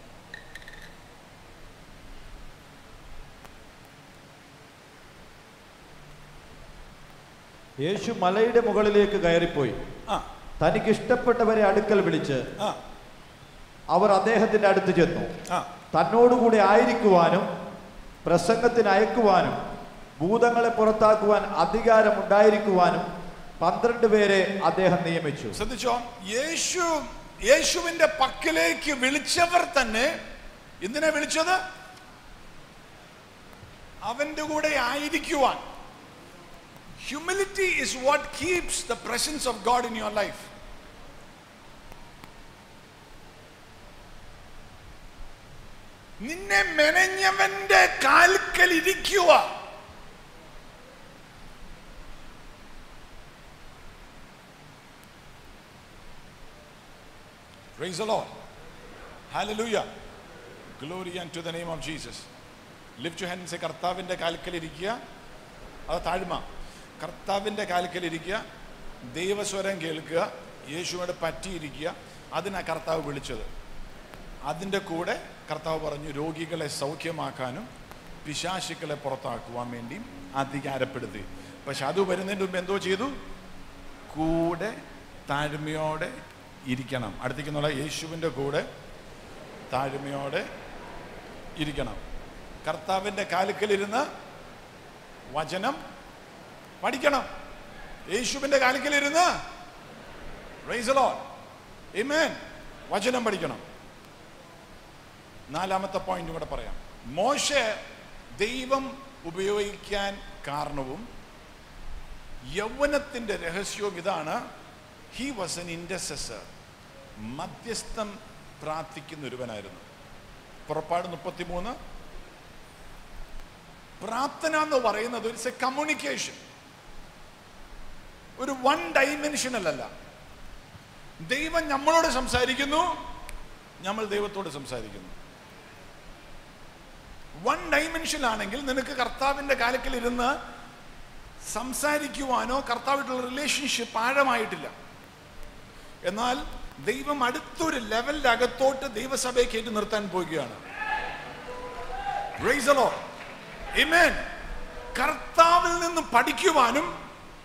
യേശു മലയുടെ മുകളിലേക്ക് കയറിപ്പോയി ആ തനിക്ക് ഇഷ്ടപ്പെട്ടവരെ അടുക്കൽ വിളിച്ച് ആ അവർ അദ്ദേഹത്തിന്റെ അടുത്ത് ചെന്നു ആ തന്നോടുകൂടെ ആയിരിക്കുവാനും പ്രസംഗത്തിന് അയക്കുവാനും ഭൂതങ്ങളെ പുറത്താക്കുവാൻ അധികാരമുണ്ടായിരിക്കുവാനും പന്ത്രണ്ട് പേരെ അദ്ദേഹം നിയമിച്ചു ശ്രദ്ധിച്ചോ യേശു യേശുവിന്റെ പക്കലേക്ക് വിളിച്ചവർ തന്നെ എന്തിനാ വിളിച്ചത് അവന്റെ കൂടെ ആയിരിക്കുവാൻ humility is what keeps the presence of God in your life നിന്നെ മെനഞ്ഞവന്റെ കാൽക്കൽ ഇരിക്കുക Praise the Lord. Hallelujah. Glory unto the name of Jesus. Lift your hand and say, കർത്താവിൻ്റെ കാൽക്കലിരിക്കുക അത് താഴ്മ കർത്താവിൻ്റെ കാൽക്കലിരിക്കുക ദൈവസ്വരം കേൾക്കുക യേശുവോട് പറ്റിയിരിക്കുക അതിനാ കർത്താവ് വിളിച്ചത് അതിൻ്റെ കൂടെ കർത്താവ് പറഞ്ഞു രോഗികളെ സൗഖ്യമാക്കാനും പിശാശുക്കളെ പുറത്താക്കുവാൻ വേണ്ടി അധികാരപ്പെടുത്തി പക്ഷെ അത് വരുന്നതിന് മുമ്പ് എന്തോ ചെയ്തു കൂടെ താഴ്മയോടെ ഇരിക്കണം അടുത്തേക്കുന്നുള്ള യേശുവിൻ്റെ കൂടെ താഴ്മയോടെ ഇരിക്കണം കർത്താവിൻ്റെ കാലുക്കലിരുന്ന് വചനം പഠിക്കണം യേശുവിൻ്റെ കാലുക്കലിരുന്ന് Praise the Lord. Amen. വചനം പഠിക്കണം നാലാമത്തെ പോയിന്റ് കൂടെ പറയാം മോശ ദൈവം ഉപയോഗിക്കാൻ കാരണവും യൗവനത്തിന്റെ രഹസ്യവും ഇതാണ് ഹി വാസ് എൻ ഇൻഡസസർ മധ്യസ്ഥം പ്രാർത്ഥിക്കുന്ന ഒരുവനായിരുന്നു പുറപ്പാട് മുപ്പത്തിമൂന്ന് പ്രാർത്ഥന എന്ന് പറയുന്നത് ഇറ്റ്സ് എ കമ്മ്യൂണിക്കേഷൻ ഒരു വൺ ഡൈമെൻഷനല്ല ദൈവം നമ്മളോട് സംസാരിക്കുന്നു നമ്മൾ ദൈവത്തോട് സംസാരിക്കുന്നു വൺ ഡൈമെൻഷൻ ആണെങ്കിൽ നിനക്ക് കർത്താവിന്റെ കാലത്തിൽ ഇരുന്ന് സംസാരിക്കുവാനോ കർത്താവായിട്ടുള്ള റിലേഷൻഷിപ്പ് ആഴമായിട്ടില്ല എന്നാൽ ദൈവം അടുത്തൊരു ലെവലിന്റെ അകത്തോട്ട് ദൈവസഭയെ കയറ്റി നിർത്താൻ പോവുകയാണ് Praise the Lord. Amen. കർത്താവിൽ നിന്ന് പഠിക്കുവാനും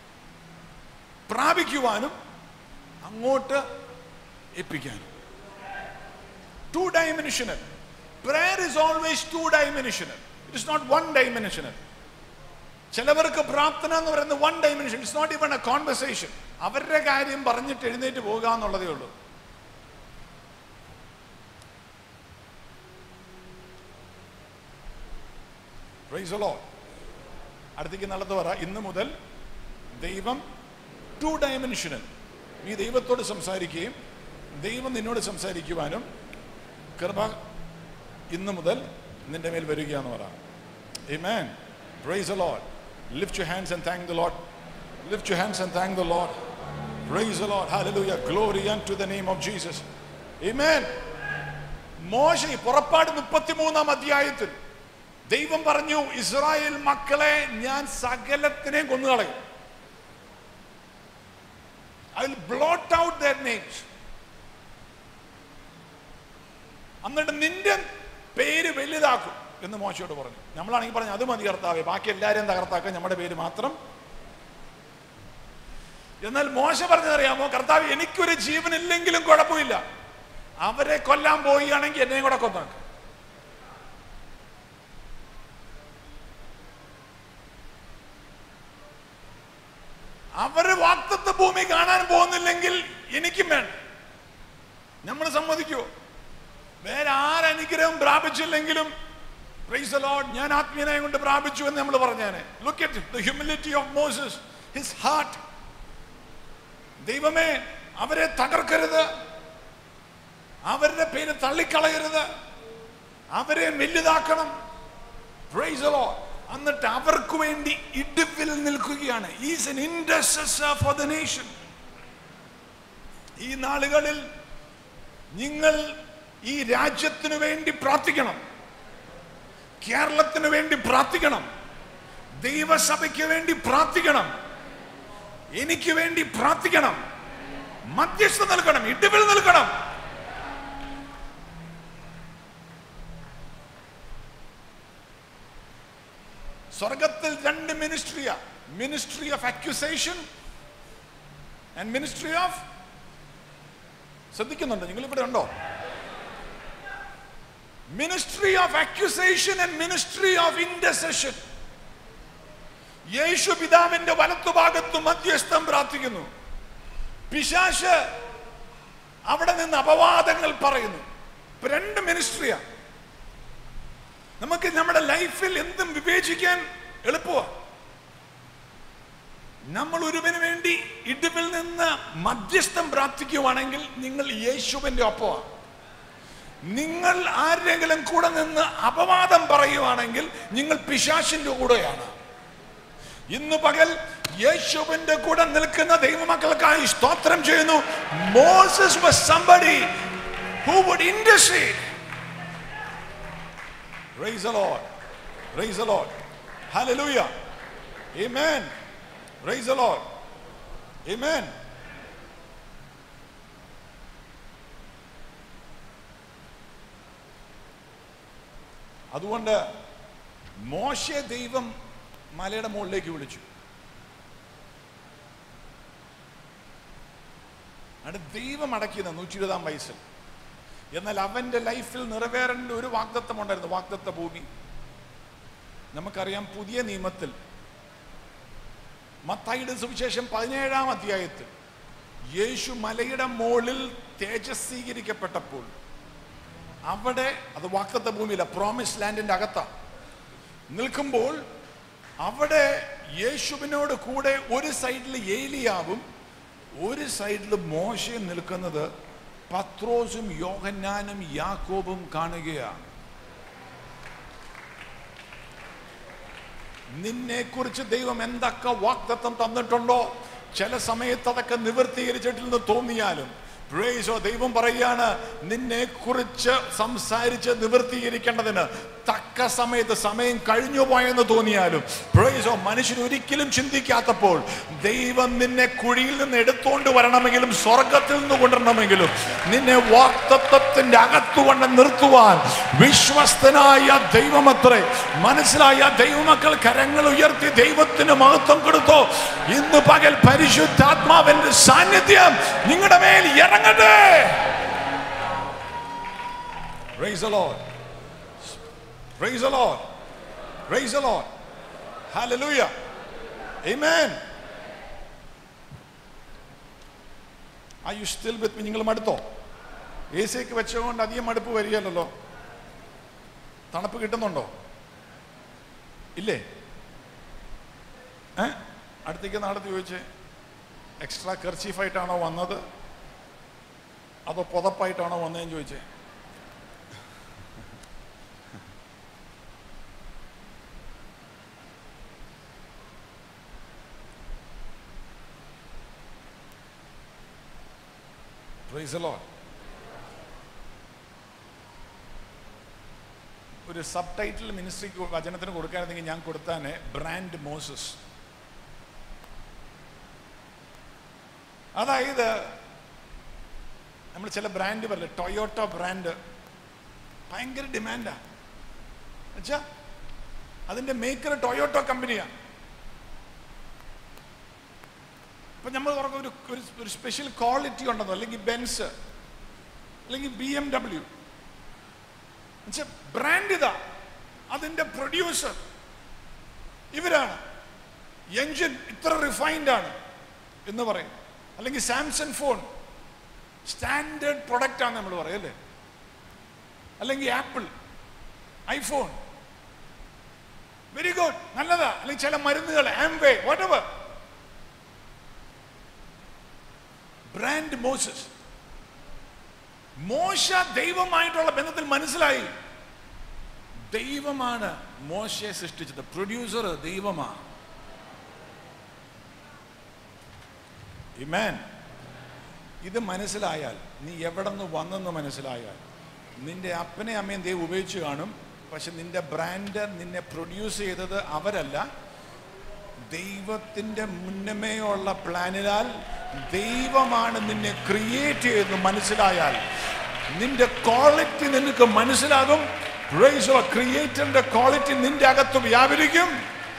പ്രാപിക്കുവാനും അങ്ങോട്ട് എത്തിക്കാനും two dimensional prayer is always two dimensional it is not one dimensional ചിലവർക്ക് പ്രാർത്ഥന എന്ന് പറയുന്നത് one dimension it's not even a conversation അവരുടെ കാര്യം പറഞ്ഞിട്ട് എഴുന്നേറ്റ് പോകുക എന്നുള്ളതേ ഉള്ളൂ Praise the Lord. അടുത്തേക്ക് നല്ലത് പറ ഇന്ന് മുതൽ ദൈവം ടു ഡയമെൻഷനൽ നീ ദൈവത്തോട് സംസാരിക്കുകയും ദൈവം നിന്നോട് സംസാരിക്കുവാനും കൃപ ഇന്ന് മുതൽ നിന്റെ മേൽ വരികയെന്ന് പറ Amen. Praise the Lord. Lift your hands and thank the Lord. Lift your hands and thank the Lord. Praise the Lord. Hallelujah. Glory unto the name of Jesus. Amen. മോശ ഈ പുറപ്പാട് മുപ്പത്തിമൂന്നാം അധ്യായത്തിൽ ദൈവം പറഞ്ഞു ഇസ്രായേൽ മക്കളെ ഞാൻ സകലത്തിനെയും കൊന്നുകളയും I will blot out their names എന്നിട്ട് നിന്റെ പേര് വലുതാക്കും എന്ന് മോശയോട് പറഞ്ഞു നമ്മളാണെങ്കിൽ പറഞ്ഞു അത് മതി കർത്താവേ ബാക്കി എല്ലാവരെയും തകർത്താക്കാൻ നമ്മുടെ പേര് മാത്രം എന്നാൽ മോശ പറഞ്ഞതറിയാമോ കർത്താവ് എനിക്കൊരു ജീവനില്ലെങ്കിലും കുഴപ്പമില്ല അവരെ കൊല്ലാൻ പോവുകയാണെങ്കിൽ എന്നെയും കൂടെ കൊന്നാക്കും അവര് വാക്തത്വ ഭൂമി കാണാൻ പോകുന്നില്ലെങ്കിൽ എനിക്കും വേണം നമ്മൾ സമ്മതിക്കുമോ വേറെ ആരനുഗ്രഹം പ്രാപിച്ചില്ലെങ്കിലും പ്രൈസ് the Lord ഞാൻ ആത്മീയനായ കൊണ്ട് പ്രാപിച്ചു എന്ന് നമ്മൾ പറഞ്ഞേനെ look at the humility of Moses his heart ദൈവമേ അവരെ തകർക്കരുത് അവരുടെ പേര് തള്ളിക്കളയരുത് അവരെ വലുതാക്കണം പ്രൈസ് the Lord എന്നിട്ട് അവർക്ക് വേണ്ടി ഇടിവിൽ നിൽക്കുകയാണ് is an intercessor for the nation ഈ നാളുകളിൽ നിങ്ങൾ ഈ രാജ്യത്തിനു വേണ്ടി പ്രാർത്ഥിക്കണം കേരളത്തിന് വേണ്ടി പ്രാർത്ഥിക്കണം ദൈവസഭയ്ക്ക് വേണ്ടി പ്രാർത്ഥിക്കണം എനിക്ക് വേണ്ടി പ്രാർത്ഥിക്കണം മധ്യസ്ഥ നൽകണം ഇടിവിൽ നൽകണം സ്വർഗത്തിൽ രണ്ട് മിനിസ്ട്രിയാ ministry of accusation and ministry of ശ്രദ്ധിക്കുന്നുണ്ടോ നിങ്ങൾ ഇവിടെ ഉണ്ടോ ministry of accusation and ministry of intercession യേശു പിതാവിന്റെ വലത്തുഭാഗത്ത് മധ്യസ്ഥം പ്രാർത്ഥിക്കുന്നു പിശാശ് അവിടെ നിന്ന് അപവാദങ്ങൾ പറയുന്നു ഇപ്പൊ രണ്ട് മിനിസ്ട്രിയാ നമുക്ക് നമ്മുടെ ലൈഫിൽ എന്തും വിവേചിക്കാൻ എളുപ്പമാണ് നമ്മൾ ഒരുവന് വേണ്ടി ഇടിവിൽ നിന്ന് മധ്യസ്ഥം പ്രാർത്ഥിക്കുവാണെങ്കിൽ നിങ്ങൾ യേശുവിന്റെ ഒപ്പമാണ് നിങ്ങൾ ആരെങ്കിലും കൂടെ നിന്ന് അപവാദം പറയുവാണെങ്കിൽ നിങ്ങൾ പിശാശിന്റെ കൂടെയാണ് ഇന്ന് പകൽ യേശുവിന്റെ കൂടെ നിൽക്കുന്ന ദൈവമക്കൾക്കായി സ്തോത്രം ചെയ്യുന്നു Moses was somebody who would intercede Praise the Lord. Praise the Lord. Hallelujah. Amen. Praise the Lord. Amen. അതുകൊണ്ട് മോശെ ദൈവം മലയുടെ മുകളിലേക്ക് വിളിച്ചു അവിടെ ദൈവം അടക്കിയത് നൂറ്റി ഇരുപതാം വയസ്സിൽ എന്നാൽ അവന്റെ ലൈഫിൽ നിറവേറേണ്ട ഒരു വാഗ്ദത്വം ഉണ്ടായിരുന്നു വാഗ്ദത്ത ഭൂമി നമുക്കറിയാം പുതിയ നിയമത്തിൽ മത്തായിയുടെ സുവിശേഷം പതിനേഴാം അധ്യായത്തിൽ യേശു മലയുടെ മുകളിൽ തേജസ്വീകരിക്കപ്പെട്ടപ്പോൾ അവിടെ അത് വാക്തത്വ ഭൂമിയില്ല പ്രോമിസ് ലാൻഡിന്റെ അകത്താ നിൽക്കുമ്പോൾ അവിടെ യേശുവിനോട് കൂടെ ഒരു സൈഡിൽ ഏലിയാവും ഒരു സൈഡിൽ മോശയും നിൽക്കുന്നത് പത്രോസും യോഹന്നാനും യാക്കോബും കാണുകയാണ് നിന്നെ കുറിച്ച് ദൈവം എന്തൊക്കെ വാക്തത്വം തന്നിട്ടുണ്ടോ ചില സമയത്ത് അതൊക്കെ നിവൃത്തീകരിച്ചിട്ടില്ലെന്ന് തോന്നിയാലും പ്രേസോ ദൈവം പറയാണ് നിന്നെ കുറിച്ച് സംസാരിച്ച് നിവൃത്തീകരിക്കേണ്ടതിന് തക്ക സമയത്ത് സമയം കഴിഞ്ഞു പോയെന്ന് തോന്നിയാലും praise God, മനുഷ്യൻ ഒരിക്കലും ചിന്തിക്കാത്തപ്പോൾ ദൈവം നിന്നെ കുഴിയിൽ നിന്ന് എടുത്തോണ്ട് വരണമെങ്കിലും സ്വർഗത്തിൽ നിന്ന് കൊണ്ടുവരണമെങ്കിലും നിന്നെ വാക്തത്വത്തിന്റെ അകത്തു കൊണ്ട് നിർത്തുവാൻ വിശ്വസ്തനായ ദൈവമത്രേ മനസ്സിലായ ദൈവമക്കൾ കരങ്ങൾ ഉയർത്തി ദൈവത്തിന് മഹത്വം കൊടുത്തോ ഇന്ന് പകൽ പരിശുദ്ധാത്മാവിന്റെ സാന്നിധ്യം നിങ്ങളുടെ മേൽ ഇറങ്ങട്ടെ Praise the Lord. Praise the Lord. Praise the Lord. Hallelujah. Amen. Are you still with me? നിങ്ങൾ മടുത്തോ എ സിക്ക് വെച്ചുകൊണ്ട് അധികം മടുപ്പ് വരികയല്ലോ തണുപ്പ് കിട്ടുന്നുണ്ടോ ഇല്ലേ ഏ അടുത്തേക്ക് നാടത്ത് ചോദിച്ചേ എക്സ്ട്രാ കർച്ചീഫായിട്ടാണോ വന്നത് അതോ പുതപ്പായിട്ടാണോ വന്നതെന്ന് ചോദിച്ചേ Praise the Lord. ഒരു സബ് ടൈറ്റിൽ മിനിസ്ട്രിക്ക് വചനത്തിന് കൊടുക്കാനെങ്കിൽ ഞാൻ കൊടുത്താനെ ബ്രാൻഡ് മോസസ് അതായത് നമ്മൾ ചില ബ്രാൻഡ് പറയില്ല ടൊയോട്ടോ ബ്രാൻഡ് ഭയങ്കര ഡിമാൻഡാ വെച്ചാ അതിന്റെ മേക്കർ ടൊയോട്ടോ കമ്പനിയാണ് ഇപ്പൊ നമ്മൾ പറഞ്ഞ ഒരു ഒരു- ഒരു സ്പെഷ്യൽ ക്വാളിറ്റി ഉണ്ടെന്നോ അല്ലെങ്കിൽ ബെൻസ് അല്ലെങ്കിൽ ബി എം ഡബ്ല്യു ബ്രാൻഡ് ഇതാ അതിന്റെ പ്രൊഡ്യൂസർ ഇവരാണ് എഞ്ചിൻ ഇത്ര റിഫൈൻഡ് ആണ് എന്ന് പറയും അല്ലെങ്കിൽ സാംസങ് ഫോൺ സ്റ്റാൻഡേർഡ് പ്രൊഡക്റ്റ് ആണ് നമ്മൾ പറയും അല്ലേ അല്ലെങ്കിൽ ആപ്പിൾ ഐഫോൺ വെരി ഗുഡ് നല്ലതാ അല്ലെങ്കിൽ ചില മരുന്നുകൾ Amway whatever brand Moses മോശ ദൈവമായിട്ടുള്ള ബന്ധത്തിൽ മനസ്സിലായി ദൈവമാണ് മോശയെ സൃഷ്ടിച്ചത് പ്രൊഡ്യൂസർ ദൈവമാണ് ഇമാൻ ഇത് മനസ്സിലായാൽ നീ എവിടെ നിന്ന് വന്നെന്ന് മനസ്സിലായാൽ നിന്റെ അപ്പനെ അമ്മയും ദൈവം ഉപയോഗിച്ച് കാണും പക്ഷെ നിന്റെ ബ്രാൻഡ് നിന്നെ പ്രൊഡ്യൂസ് ചെയ്തത് അവരല്ല ദൈവത്തിന്റെ മുന്നമേയുള്ള പ്ലാനിനാൽ ദൈവമാണ് നിന്നെ ക്രിയേറ്റ് ചെയ്തെന്ന് മനസ്സിലായാൽ നിന്റെ ക്വാളിറ്റി നിനക്ക് മനസ്സിലാകും ക്രിയേറ്ററിന്റെ ക്വാളിറ്റി നിന്റെ അകത്ത് വ്യാപരിക്കും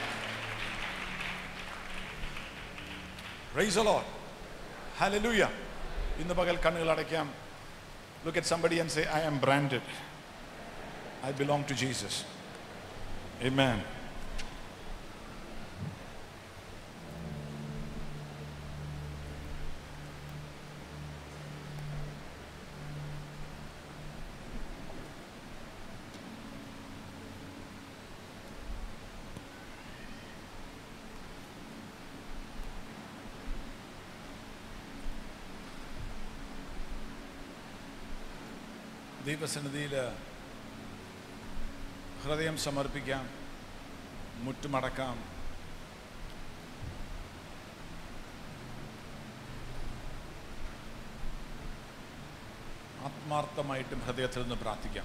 Praise the Lord. Hallelujah. ഇന്ന് പകൽ കണ്ണുകൾ അടയ്ക്കാം look at somebody and say I am branded. I belong to Jesus. Amen. ദൈവസന്നിധിയിൽ ഹൃദയം സമർപ്പിക്കാം മുട്ടുമടക്കാം ആത്മാർത്ഥമായിട്ടും ഹൃദയത്തിൽ നിന്ന് പ്രാർത്ഥിക്കാം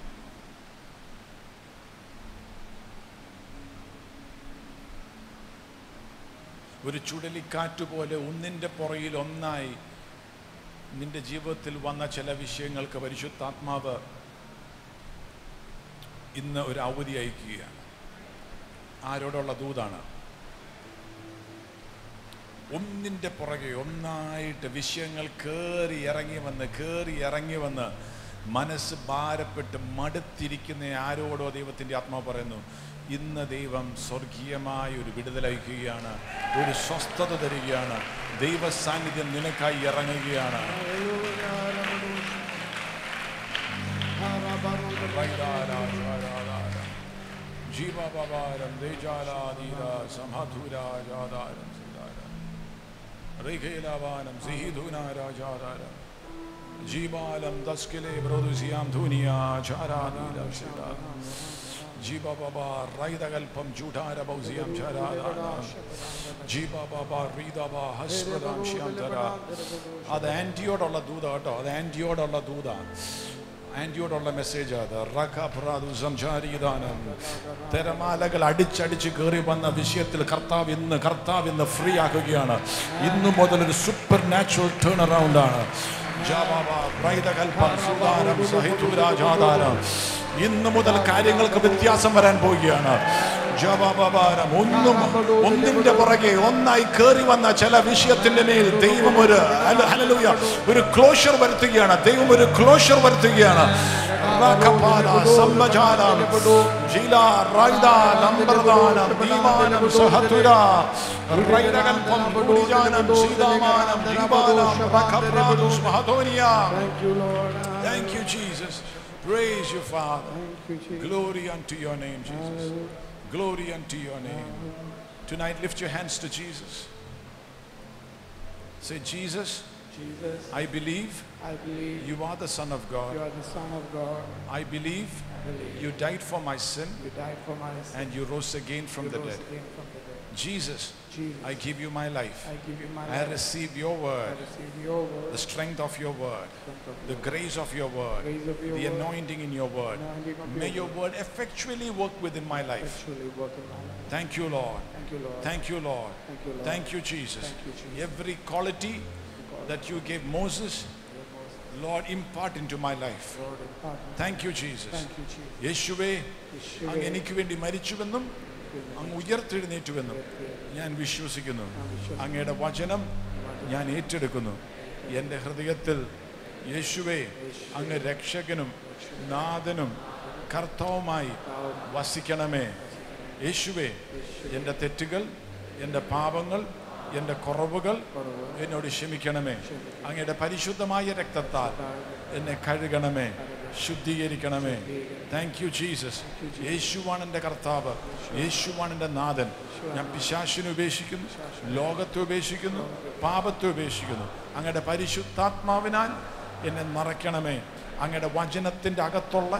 ഒരു ചുഴലിക്കാറ്റ് പോലെ ഒന്നിൻ്റെ പുറയിൽ ഒന്നായി നിന്റെ ജീവിതത്തിൽ വന്ന ചില വിഷയങ്ങൾക്ക് പരിശുദ്ധാത്മാവ് ഇന്ന് ഒരു അവധി അയക്കുകയാണ് ആരോടുള്ള ദൂതാണ് ഒന്നിൻ്റെ പുറകെ ഒന്നായിട്ട് വിഷയങ്ങൾ കയറി ഇറങ്ങി വന്ന് കയറി ഇറങ്ങി വന്ന് മനസ്സ് ഭാരപ്പെട്ട് മടുത്തിരിക്കുന്ന ആരോടോ ദൈവത്തിൻ്റെ ആത്മാവ് പറയുന്നു ഇന്ന് ദൈവം സ്വർഗീയമായ ഒരു വിടുതലയക്കുകയാണ് ഒരു സ്വസ്ഥത തരികയാണ് ദൈവ സാന്നിധ്യം നിനക്കായി ഇറങ്ങുകയാണ് ജീവപവാരം ദേജാലാധീര സമധുരാജാധാരം റേഖേലാവാനം സിഹിധുനാരാജാധാരം ജീവാലം ദസ്കിലെ ബ്രോദുസിയാം ധുനിയാചാരാധീര ജീവ ബാബ റൈതകൽപ്പം ജൂഠാര ബൗസിയാം ചരാധാര ജീവ ബാബ റീതബ ഹസ്വദാം ശ്യാം തര അത് ആൻറ്റിയോടുള്ള ദൂത കേട്ടോ അത് ആൻറ്റിയോടുള്ള ദൂത ആൻറ്റിയോടുള്ള മെസ്സേജ് അത് റഖപ്രാതു സംസാരിതാനം തിരമാലകൾ അടിച്ചടിച്ച് കയറി വന്ന വിഷയത്തിൽ കർത്താവ് ഇന്ന് കർത്താവ് ഇന്ന് ഫ്രീ ആക്കുകയാണ് ഇന്നു മുതൽ ഒരു സൂപ്പർ നാച്ചുറൽ ടേൺ അറൗണ്ട് ആണ് ജാവാവ, പ്രൈതകൽപ്പം, സുതാരം, സഹിതുരാജാധാരം. ഇന്നു മുതൽ കാര്യങ്ങൾക്ക് വ്യത്യാസം വരാൻ പോവുകയാണ് ജപബാരം ഒന്നും ഒന്നിന്റെ പുറകെ ഒന്നായി കയറി വന്ന ചില വിഷയത്തിന്റെ മേൽ ദൈവം ഒരു ഹല- ഹല്ലേലൂയ, ഒരു ക്ലോഷർ വരുത്തുകയാണ് ദൈവം ഒരു ക്ലോഷർ വരുത്തുകയാണ് റകപാല, സമ്പജാലം, ജില, റൈദ, ലംബർദാനം, ദീവാനം, സഹതുര, റൈരകൽപ്പം, കുടിജാനം, സീതാമാനം, ദീപാനം, റകപ്രാദുസ്, മഹതോനിയ. Thank you, Lord. Thank you, Jesus. Praise you, Father. Thank you, Jesus. Glory unto your name, Jesus. Glory unto your name. Tonight, lift your hands to Jesus. Say, Jesus, Jesus, I believe I believe you are the Son of you God. are the Son of God. I believe I believe you died for my sin you died for my sin. and you rose again from you the rose dead. again from the dead. Jesus, Jesus, I give you my life. I give you my I life. receive your I word, receive your word. the strength of your word, strength of the your grace of your word, grace of your the word, anointing in your word. anointing of May your your word effectually work within my life. actually work in my life. Thank you, Lord. Thank you, Lord. Thank you, Lord. Thank you, Lord. Thank you, Jesus. Thank you, Jesus. Every quality that you gave Moses, Lord, impart into my life. Lord, impart me. Thank you, Jesus. Thank you, Jesus. യേശുവേ Yeshua, അങ്ങ് എനിക്ക് വേണ്ടി മരിച്ചുവെന്നും അങ്ങ് ഉയർത്തെഴുന്നേറ്റുവെന്നും ഞാൻ വിശ്വസിക്കുന്നു അങ്ങയുടെ വചനം ഞാൻ ഏറ്റെടുക്കുന്നു എൻ്റെ ഹൃദയത്തിൽ യേശുവേ അങ്ങ് രക്ഷകനും നാഥനും കർത്താവുമായി വസിക്കണമേ യേശുവേ എൻ്റെ തെറ്റുകൾ എൻ്റെ പാപങ്ങൾ എൻ്റെ കുറവുകൾ എന്നോട് ക്ഷമിക്കണമേ അങ്ങയുടെ പരിശുദ്ധമായ രക്തത്താൽ എന്നെ കഴുകണമേ ശുദ്ധീകരിക്കണമേ താങ്ക് യു ജീസസ് യേശുവാണ് എൻ്റെ കർത്താവ് യേശുവാണ് എൻ്റെ നാഥൻ ഞാൻ പിശാശിനെ ഉപേക്ഷിക്കുന്നു ലോകത്തെ ഉപേക്ഷിക്കുന്നു പാപത്തെ ഉപേക്ഷിക്കുന്നു അങ്ങയുടെ പരിശുദ്ധാത്മാവിനാൽ എന്നെ നിറയ്ക്കണമേ അങ്ങയുടെ വചനത്തിൻ്റെ അകത്തുള്ള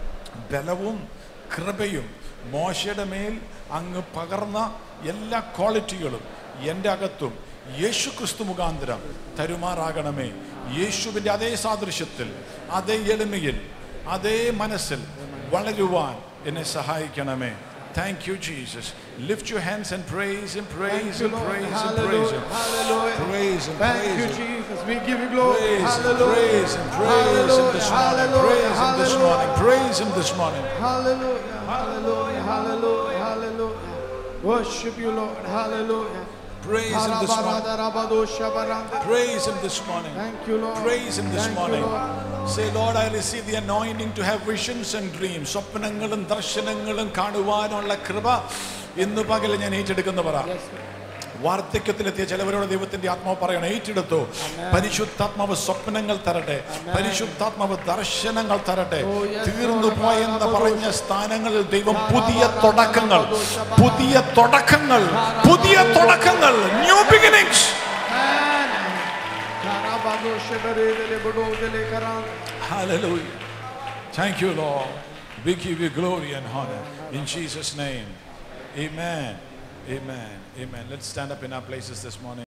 ബലവും കൃപയും മോശയുടെ മേൽ അങ്ങ് പകർന്ന എല്ലാ ക്വാളിറ്റികളും എൻ്റെ അകത്തും യേശു ക്രിസ്തു മുഖാന്തരം തരുമാറാകണമേ യേശുവിൻ്റെ അതേ സാദൃശ്യത്തിൽ അതേ എളിമയിൽ അതേ മനസ്സിൽ വളരുവാൻ എന്നെ സഹായിക്കണമേ thank you Jesus lift you hands and praise him praise you, him Lord. praise him praise him Hallelujah. praise him Thank praise you, him Jesus. We give you glory. Praise him, Hallelujah. praise him, praise him this morning, Hallelujah. praise him this Hallelujah. morning, praise him this morning. Hallelujah. Hallelujah. Hallelujah. Hallelujah. Worship you, Lord. Hallelujah. Praise him this morning. Hallelujah. Praise him this morning. Thank you, Lord. Praise him this Thank you, morning. Lord. Say, Lord, I receive the anointing to have visions and dreams. സ്വപ്നങ്ങളും ദർശനങ്ങളും കാണുവാനുള്ള കൃപ ഇന്ന് പകൽ ഞാൻ ഏറ്റെടുക്കുന്ന പറ Yes, Lord. വാർദ്ധക്യത്തിലെത്തിയ ചിലവരോട് ദൈവത്തിന്റെ ആത്മാവ് പറയണം ഏറ്റെടുത്തു പരിശുദ്ധാത്മാവ് സ്വപ്നങ്ങൾ തരട്ടെ പരിശുദ്ധാത്മാവ് ദർശനങ്ങൾ തരട്ടെ Oh, yes, തീർന്നു Lord. പോയെന്ന് പറഞ്ഞ സ്ഥാനങ്ങളിൽ ദൈവം പുതിയ തുടക്കങ്ങൾ പുതിയ തുടക്കങ്ങൾ പുതിയ തുടക്കങ്ങൾ new beginnings Amen. Karabado sheberele bododele karan. Hallelujah. Thank you, Lord. We give you glory and honor in Jesus' name. Amen. Amen. Amen. Let's stand up in our places this morning.